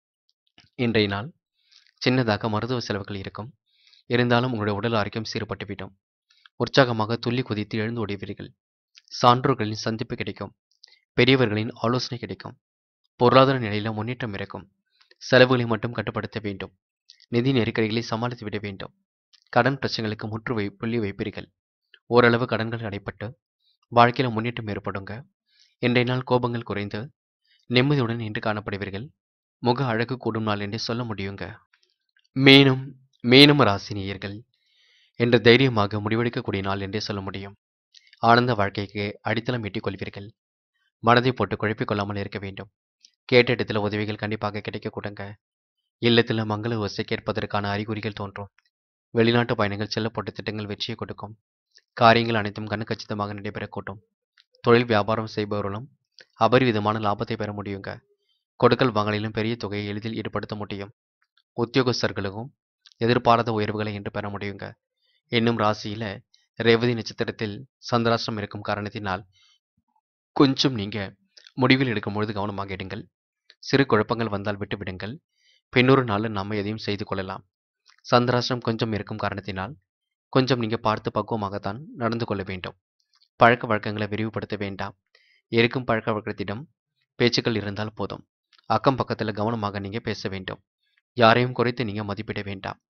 இன்றைய நாள் சின்னதாக மருத்துவ செலவுகள் இருக்கும் இருந்தாலும் உங்களுடைய உடல் ஆரோக்கியம் சீர்பட்டுவிடும் உற்சாகமாக துள்ளி குதித்து எழுந்து ஓடுவீர்கள் சான்றோர்களின் சந்திப்பு கிடைக்கும் பெரியவர்களின் ஆலோசனை கிடைக்கும் பொருளாதார நிலையில முன்னேற்றம் இருக்கும் செலவுகளை மட்டும் கட்டுப்படுத்த வேண்டும் நிதி நெருக்கடிகளை சமாளித்து விட வேண்டும் கடன் பிரச்சனைகளுக்கு முற்று வை புள்ளி வைப்பீர்கள் ஓரளவு கடன்கள் அடைப்பட்டு வாழ்க்கையில் முன்னேற்றம் ஏற்படுங்க இன்றைய நாள் கோபங்கள் குறைந்து நிம்மதியுடன் இன்று காணப்படுவீர்கள் முக அழகு கூடும் நாள் என்றே சொல்ல முடியுங்க மேலும் மேலும் ராசினியர்கள் என்று தைரியமாக முடிவெடுக்கக்கூடிய நாள் என்றே சொல்ல முடியும் ஆனந்த வாழ்க்கைக்கு அடித்தளம் ஈட்டிக் கொள்வீர்கள் மனதை போட்டு குழப்பிக் கொள்ளாமல் இருக்க வேண்டும் கேட்ட இடத்துல உதவிகள் கண்டிப்பாக கிடைக்க கொடுங்க இல்லத்தில் மங்கள ஓசை கேட்பதற்கான அறிகுறிகள் தோன்றும் வெளிநாட்டு பயணங்கள் செல்லப்பட்ட திட்டங்கள் வெற்றியை கொடுக்கும் காரியங்கள் அனைத்தும் கண்ணுக்கச்சிதமாக நடைபெறக்கூடும் தொழில் வியாபாரம் செய்பவர்களும் அபரிவிதமான லாபத்தை பெற முடியுங்க கொடுக்கல் வாங்கலிலும் பெரிய தொகையை எளிதில் ஈடுபடுத்த முடியும் உத்தியோகஸ்தர்களுக்கும் எதிர்பாராத உயர்வுகளை இன்று பெற முடியுங்க இன்னும் ராசியில ரேவதி நட்சத்திரத்தில் சந்திராஷ்டிரம் இருக்கும் காரணத்தினால் கொஞ்சம் நீங்க முடிவில் எடுக்கும் பொழுது கவனமாக எடுங்கள் சிறு குழப்பங்கள் வந்தால் விட்டு விடுங்கள் பின்னொரு நாளில் நாம எதையும் செய்து கொள்ளலாம் சந்திராஷ்டிரம் கொஞ்சம் இருக்கும் காரணத்தினால் கொஞ்சம் நீங்க பார்த்து பக்குவமாகத்தான் நடந்து கொள்ள வேண்டும் பழக்க வழக்கங்களை விரிவுபடுத்த வேண்டாம் இருக்கும் பழக்க வழக்கத்திடம் பேச்சுக்கள் இருந்தால் போதும் அக்கம் பக்கத்தில் கவனமாக நீங்க பேச வேண்டும் யாரையும் குறைத்து நீங்க மதிப்பிட வேண்டாம்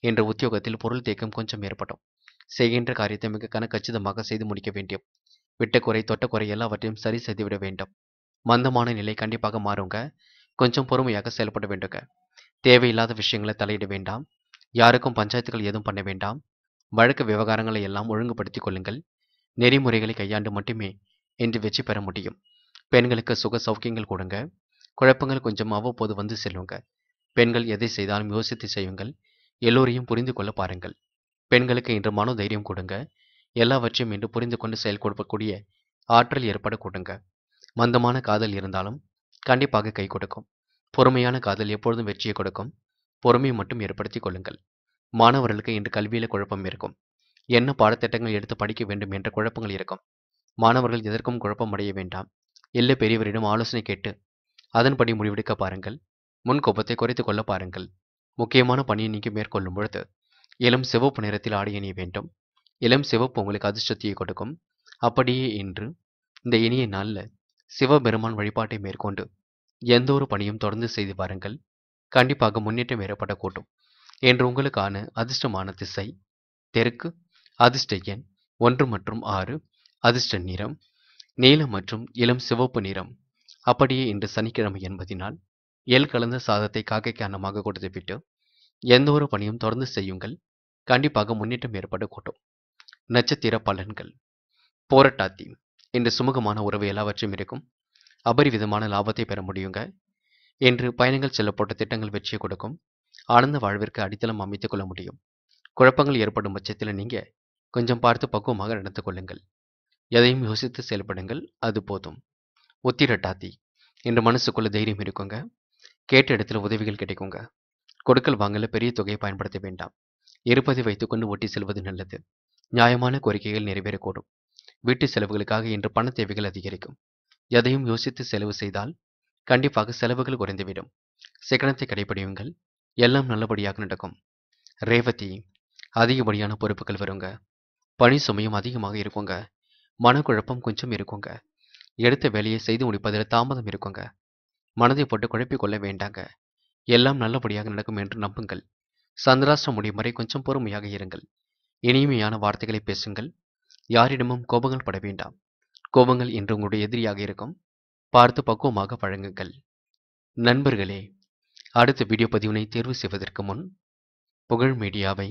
என்ற உத்தியோகத்தில் பொருள் தேக்கம் கொஞ்சம் ஏற்படும் செய்கின்ற காரியத்தை மிக கனக்கச்சிதமாக செய்து முடிக்க வேண்டும் விட்ட குறை தொட்ட குறை எல்லாவற்றையும் சரி செய்துவிட வேண்டும் மந்தமான நிலை கண்டிப்பாக மாறுங்க கொஞ்சம் பொறுமையாக செயல்பட வேண்டுங்க தேவையில்லாத விஷயங்களை தலையிட வேண்டாம் யாருக்கும் பஞ்சாயத்துகள் எதுவும் பண்ண வேண்டாம் வழக்கு விவகாரங்களை எல்லாம் ஒழுங்குபடுத்திக் கொள்ளுங்கள் நெறிமுறைகளை கையாண்டு மட்டுமே இன்று வெற்றி பெற முடியும் பெண்களுக்கு சுக சௌக்கியங்கள் கொடுங்க குழப்பங்கள் கொஞ்சம் அவ்வப்போது வந்து செல்லுங்க பெண்கள் எதை செய்தாலும் யோசித்து செய்யுங்கள் எல்லோரையும் புரிந்து கொள்ள பாருங்கள் பெண்களுக்கு இன்று மனோ தைரியம் கொடுங்க எல்லாவற்றையும் இன்று புரிந்து கொண்டு செயல் கொடுக்கக்கூடிய ஆற்றல் ஏற்பட கொடுங்க மந்தமான காதல் இருந்தாலும் கண்டிப்பாக கை கொடுக்கும் பொறுமையான காதல் எப்பொழுதும் வெற்றியை கொடுக்கும் பொறுமையை மட்டும் ஏற்படுத்திக் கொள்ளுங்கள் மாணவர்களுக்கு இன்று கல்வியில குழப்பம் இருக்கும் என்ன பாடத்திட்டங்கள் எடுத்து படிக்க வேண்டும் என்ற குழப்பங்கள் இருக்கும் மாணவர்கள் எதற்கும் குழப்பம் அடைய வேண்டாம் இல்லை பெரியவரிடம் ஆலோசனை கேட்டு அதன்படி முடிவெடுக்க பாருங்கள் முன் கோபத்தை குறைத்துக் கொள்ள பாருங்கள் முக்கியமான பணியை நீங்க மேற்கொள்ளும் பொழுது இளம் சிவப்பு நிறத்தில் ஆடை அணிய வேண்டும் இளம் சிவப்பு உங்களுக்கு அதிர்ஷ்டத்தையை கொடுக்கும் அப்படியே இன்று இந்த இனிய நாளில் சிவபெருமான் வழிபாட்டை மேற்கொண்டு எந்த ஒரு பணியும் தொடர்ந்து செய்து பாருங்கள் கண்டிப்பாக முன்னேற்றம் ஏற்பட கூட்டும் என்று உங்களுக்கான அதிர்ஷ்டமான திசை தெற்கு அதிர்ஷ்ட எண் ஒன்று மற்றும் ஆறு அதிர்ஷ்ட நிறம் நீலம் மற்றும் இளம் சிவப்பு நிறம் அப்படியே இன்று சனிக்கிழமை என்பதினால் எல் கலந்த சாதத்தை காக்கைக்கு அன்னமாக கொடுத்துவிட்டு எந்த ஒரு பணியும் தொடர்ந்து செய்யுங்கள் கண்டிப்பாக முன்னேற்றம் ஏற்பட கூட்டும் நட்சத்திர பலன்கள் போராட்டாத்தி இன்று சுமூகமான உறவு எல்லாவற்றையும் இருக்கும் அபரிவிதமான லாபத்தை பெற முடியுங்க என்று பயணங்கள் செல்லப்பட்ட திட்டங்கள் வெற்றியை கொடுக்கும் ஆனந்த வாழ்விற்கு அடித்தளம் அமைத்துக் கொள்ள முடியும் குழப்பங்கள் ஏற்படும் பட்சத்தில் நீங்க கொஞ்சம் பார்த்து பக்குவமாக நடந்து கொள்ளுங்கள் எதையும் யோசித்து செயல்படுங்கள் அது போதும் உத்திரட்டாத்தி இன்று மனசுக்குள்ள தைரியம் இருக்குங்க கேட்ட இடத்துல உதவிகள் கிடைக்குங்க கொடுக்கல் வாங்கல பெரிய தொகையை பயன்படுத்த வேண்டாம் இருப்பதை வைத்துக்கொண்டு ஒட்டி செல்வது நல்லது நியாயமான கோரிக்கைகள் நிறைவேறக்கூடும் வீட்டு செலவுகளுக்காக இன்று பண தேவைகள் அதிகரிக்கும் எதையும் யோசித்து செலவு செய்தால் கண்டிப்பாக செலவுகள் குறைந்துவிடும் சிக்கனத்தை கடைபிடியுங்கள் எல்லாம் நல்லபடியாக நடக்கும் ரேவதி அதிகப்படியான பொறுப்புகள் வருங்க பணி சுமையும் அதிகமாக இருக்குங்க மனக்குழப்பம் கொஞ்சம் இருக்குங்க எடுத்த வேலையை செய்து முடிப்பதில் தாமதம் இருக்குங்க மனதை போட்டு குழப்பிக் கொள்ள வேண்டாங்க எல்லாம் நல்லபடியாக நடக்கும் என்று நம்புங்கள் சந்திராஷ்டிரம் முடியும் வரை கொஞ்சம் பொறுமையாக இருங்கள் இனிமையான வார்த்தைகளை பேசுங்கள் யாரிடமும் கோபங்கள் பட வேண்டாம் கோபங்கள் இன்று உங்களுடைய எதிரியாக இருக்கும் பார்த்து பக்குவமாக பழங்குங்கள் நண்பர்களே அடுத்த வீடியோ பதிவினை தேர்வு செய்வதற்கு முன் புகழ் மீடியாவை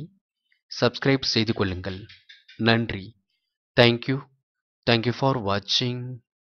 சப்ஸ்கிரைப் செய்து கொள்ளுங்கள் நன்றி தேங்க்யூ தேங்க்யூ ஃபார் வாட்சிங்